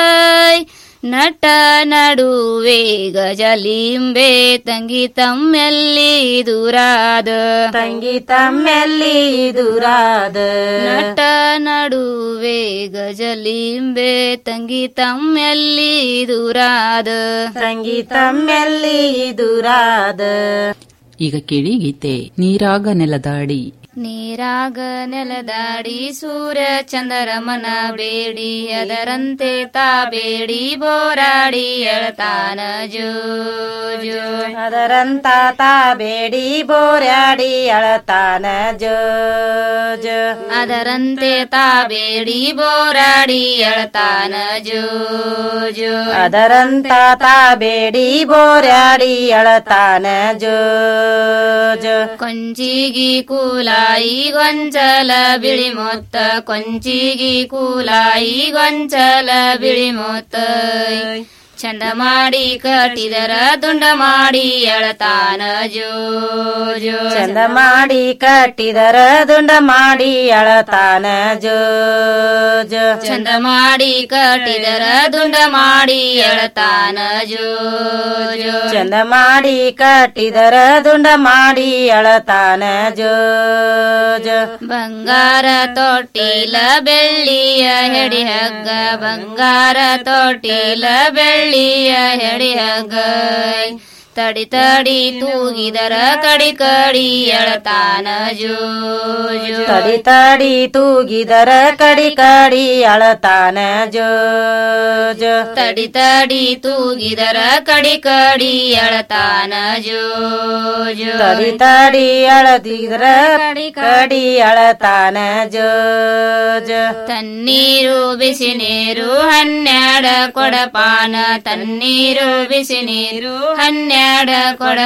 ನಟ ನಡುವೆ ಗಜಲಿಂಬೆ ತಂಗಿ ತಮ್ಮೆಲ್ಲಿ ದೂರಾದ ತಂಗಿ ತಮ್ಮೆಲ್ಲಿ ದೂರಾದ ನಟ ನಡುವೆ ಗಜಲಿಂಬೆ ತಂಗಿ ತಮ್ಮೆಲ್ಲಿ ದೂರಾದ ತಂಗಿ ತಮ್ಮೆಲ್ಲಿ ದೂರಾದ ಈಗ ಕೇಳಿ ಗೀತೆ ನೀರಾಗ ನೆಲದಾಡಿ ನೀರಾಗ ನೆಲದಾಡಿ ಸೂರ್ಯ ಚಂದ್ರಮನ ಬೇಡಿ ಅದರಂತೆ ತಾ ಬೇಡಿ ಬೋರಾಡಿ ಎಳತಾನ ಜೋ ಜೋ ಅದರಂತ ತಾ ಬೇಡಿ ಬೋರ್ಯಾಡಿ ಅಳತಾನ ಜೋ ಜೋ ಅದರಂತೆ ತಾ ಬೇಡಿ ಬೋರಾಡಿ ಎಳತಾನ ಜೋ ಜೋ ಅದರಂತ ತಾ ಬೇಡಿ ಬೋರ್ಯಾಡಿ ಅಳತಾನ ಜೋ ಜೋ ಕೊಂಚಿಗಿ ಕೂಲಾಯಿ ಗೊಂಚಲ ಬಿಳಿ ಮೊತ್ತ ಕೊಂಚಿಗಿ ಕೂಲಾಯಿ ಗೊಂಚಲ ಬಿಳಿ ಮೊತ್ತ ಚಂದ ಮಾಡಿ ಕಟ್ಟಿದರ ದುಂಡ ಮಾಡಿ ಎಳತಾನ ಜೋ ಜೋ ಚಂದ ಮಾಡಿ ಕಟ್ಟಿದರ ದುಂಡ ಮಾಡಿ ಅಳತಾನ ಜೋ ಜೋ ಚಂದ ಮಾಡಿ ಕಟ್ಟಿದರ ದುಂಡ ಮಾಡಿ ಎಳತಾನ ಜೋ ಜೋ ಚಂದ ಮಾಡಿ ಕಟ್ಟಿದರ ದುಂಡ ಮಾಡಿ ಅಳತಾನ ಜೋ ಜೋ ಬಂಗಾರ ತೊಟ್ಟಿಲ ಬೆಳ್ಳಿಯ ಹೆಡಿ ಹಗ್ಗ ಬಂಗಾರ ತೊಟ್ಟಿಲ ಬೆಳ್ಳಿಯ ಹೆಡಿ ಹಗ್ಗ ತಡಿ ತಡಿ ತೂಗಿದರ ಕಡಿ ಕಡಿ ಎಳತಾನ ಜೋ ಜೋ ತಡಿ ತಡಿ ತೂಗಿದರ ಕಡಿ ಕಡಿ ಅಳತಾನ ಜೋ ಜೋ ತಡಿ ತಡಿ ತೂಗಿದರ ಕಡಿ ಕಡಿ ಎಳತಾನ ಜೋ ಜೋ ತಡಿ ತಡಿ ಅಳದಿದ್ರ ಕಡಿ ಅಳತಾನ ಜೋ ಜೋ ತನ್ನೀರು ಬಿಸಿ ನೀರು ಹನ್ನೆರಡ ಕೊಡಪಾನ ತನ್ನೀರು ಬಿಸಿ ನೀರು ಹನ್ನೆರಡ ಕೊಡ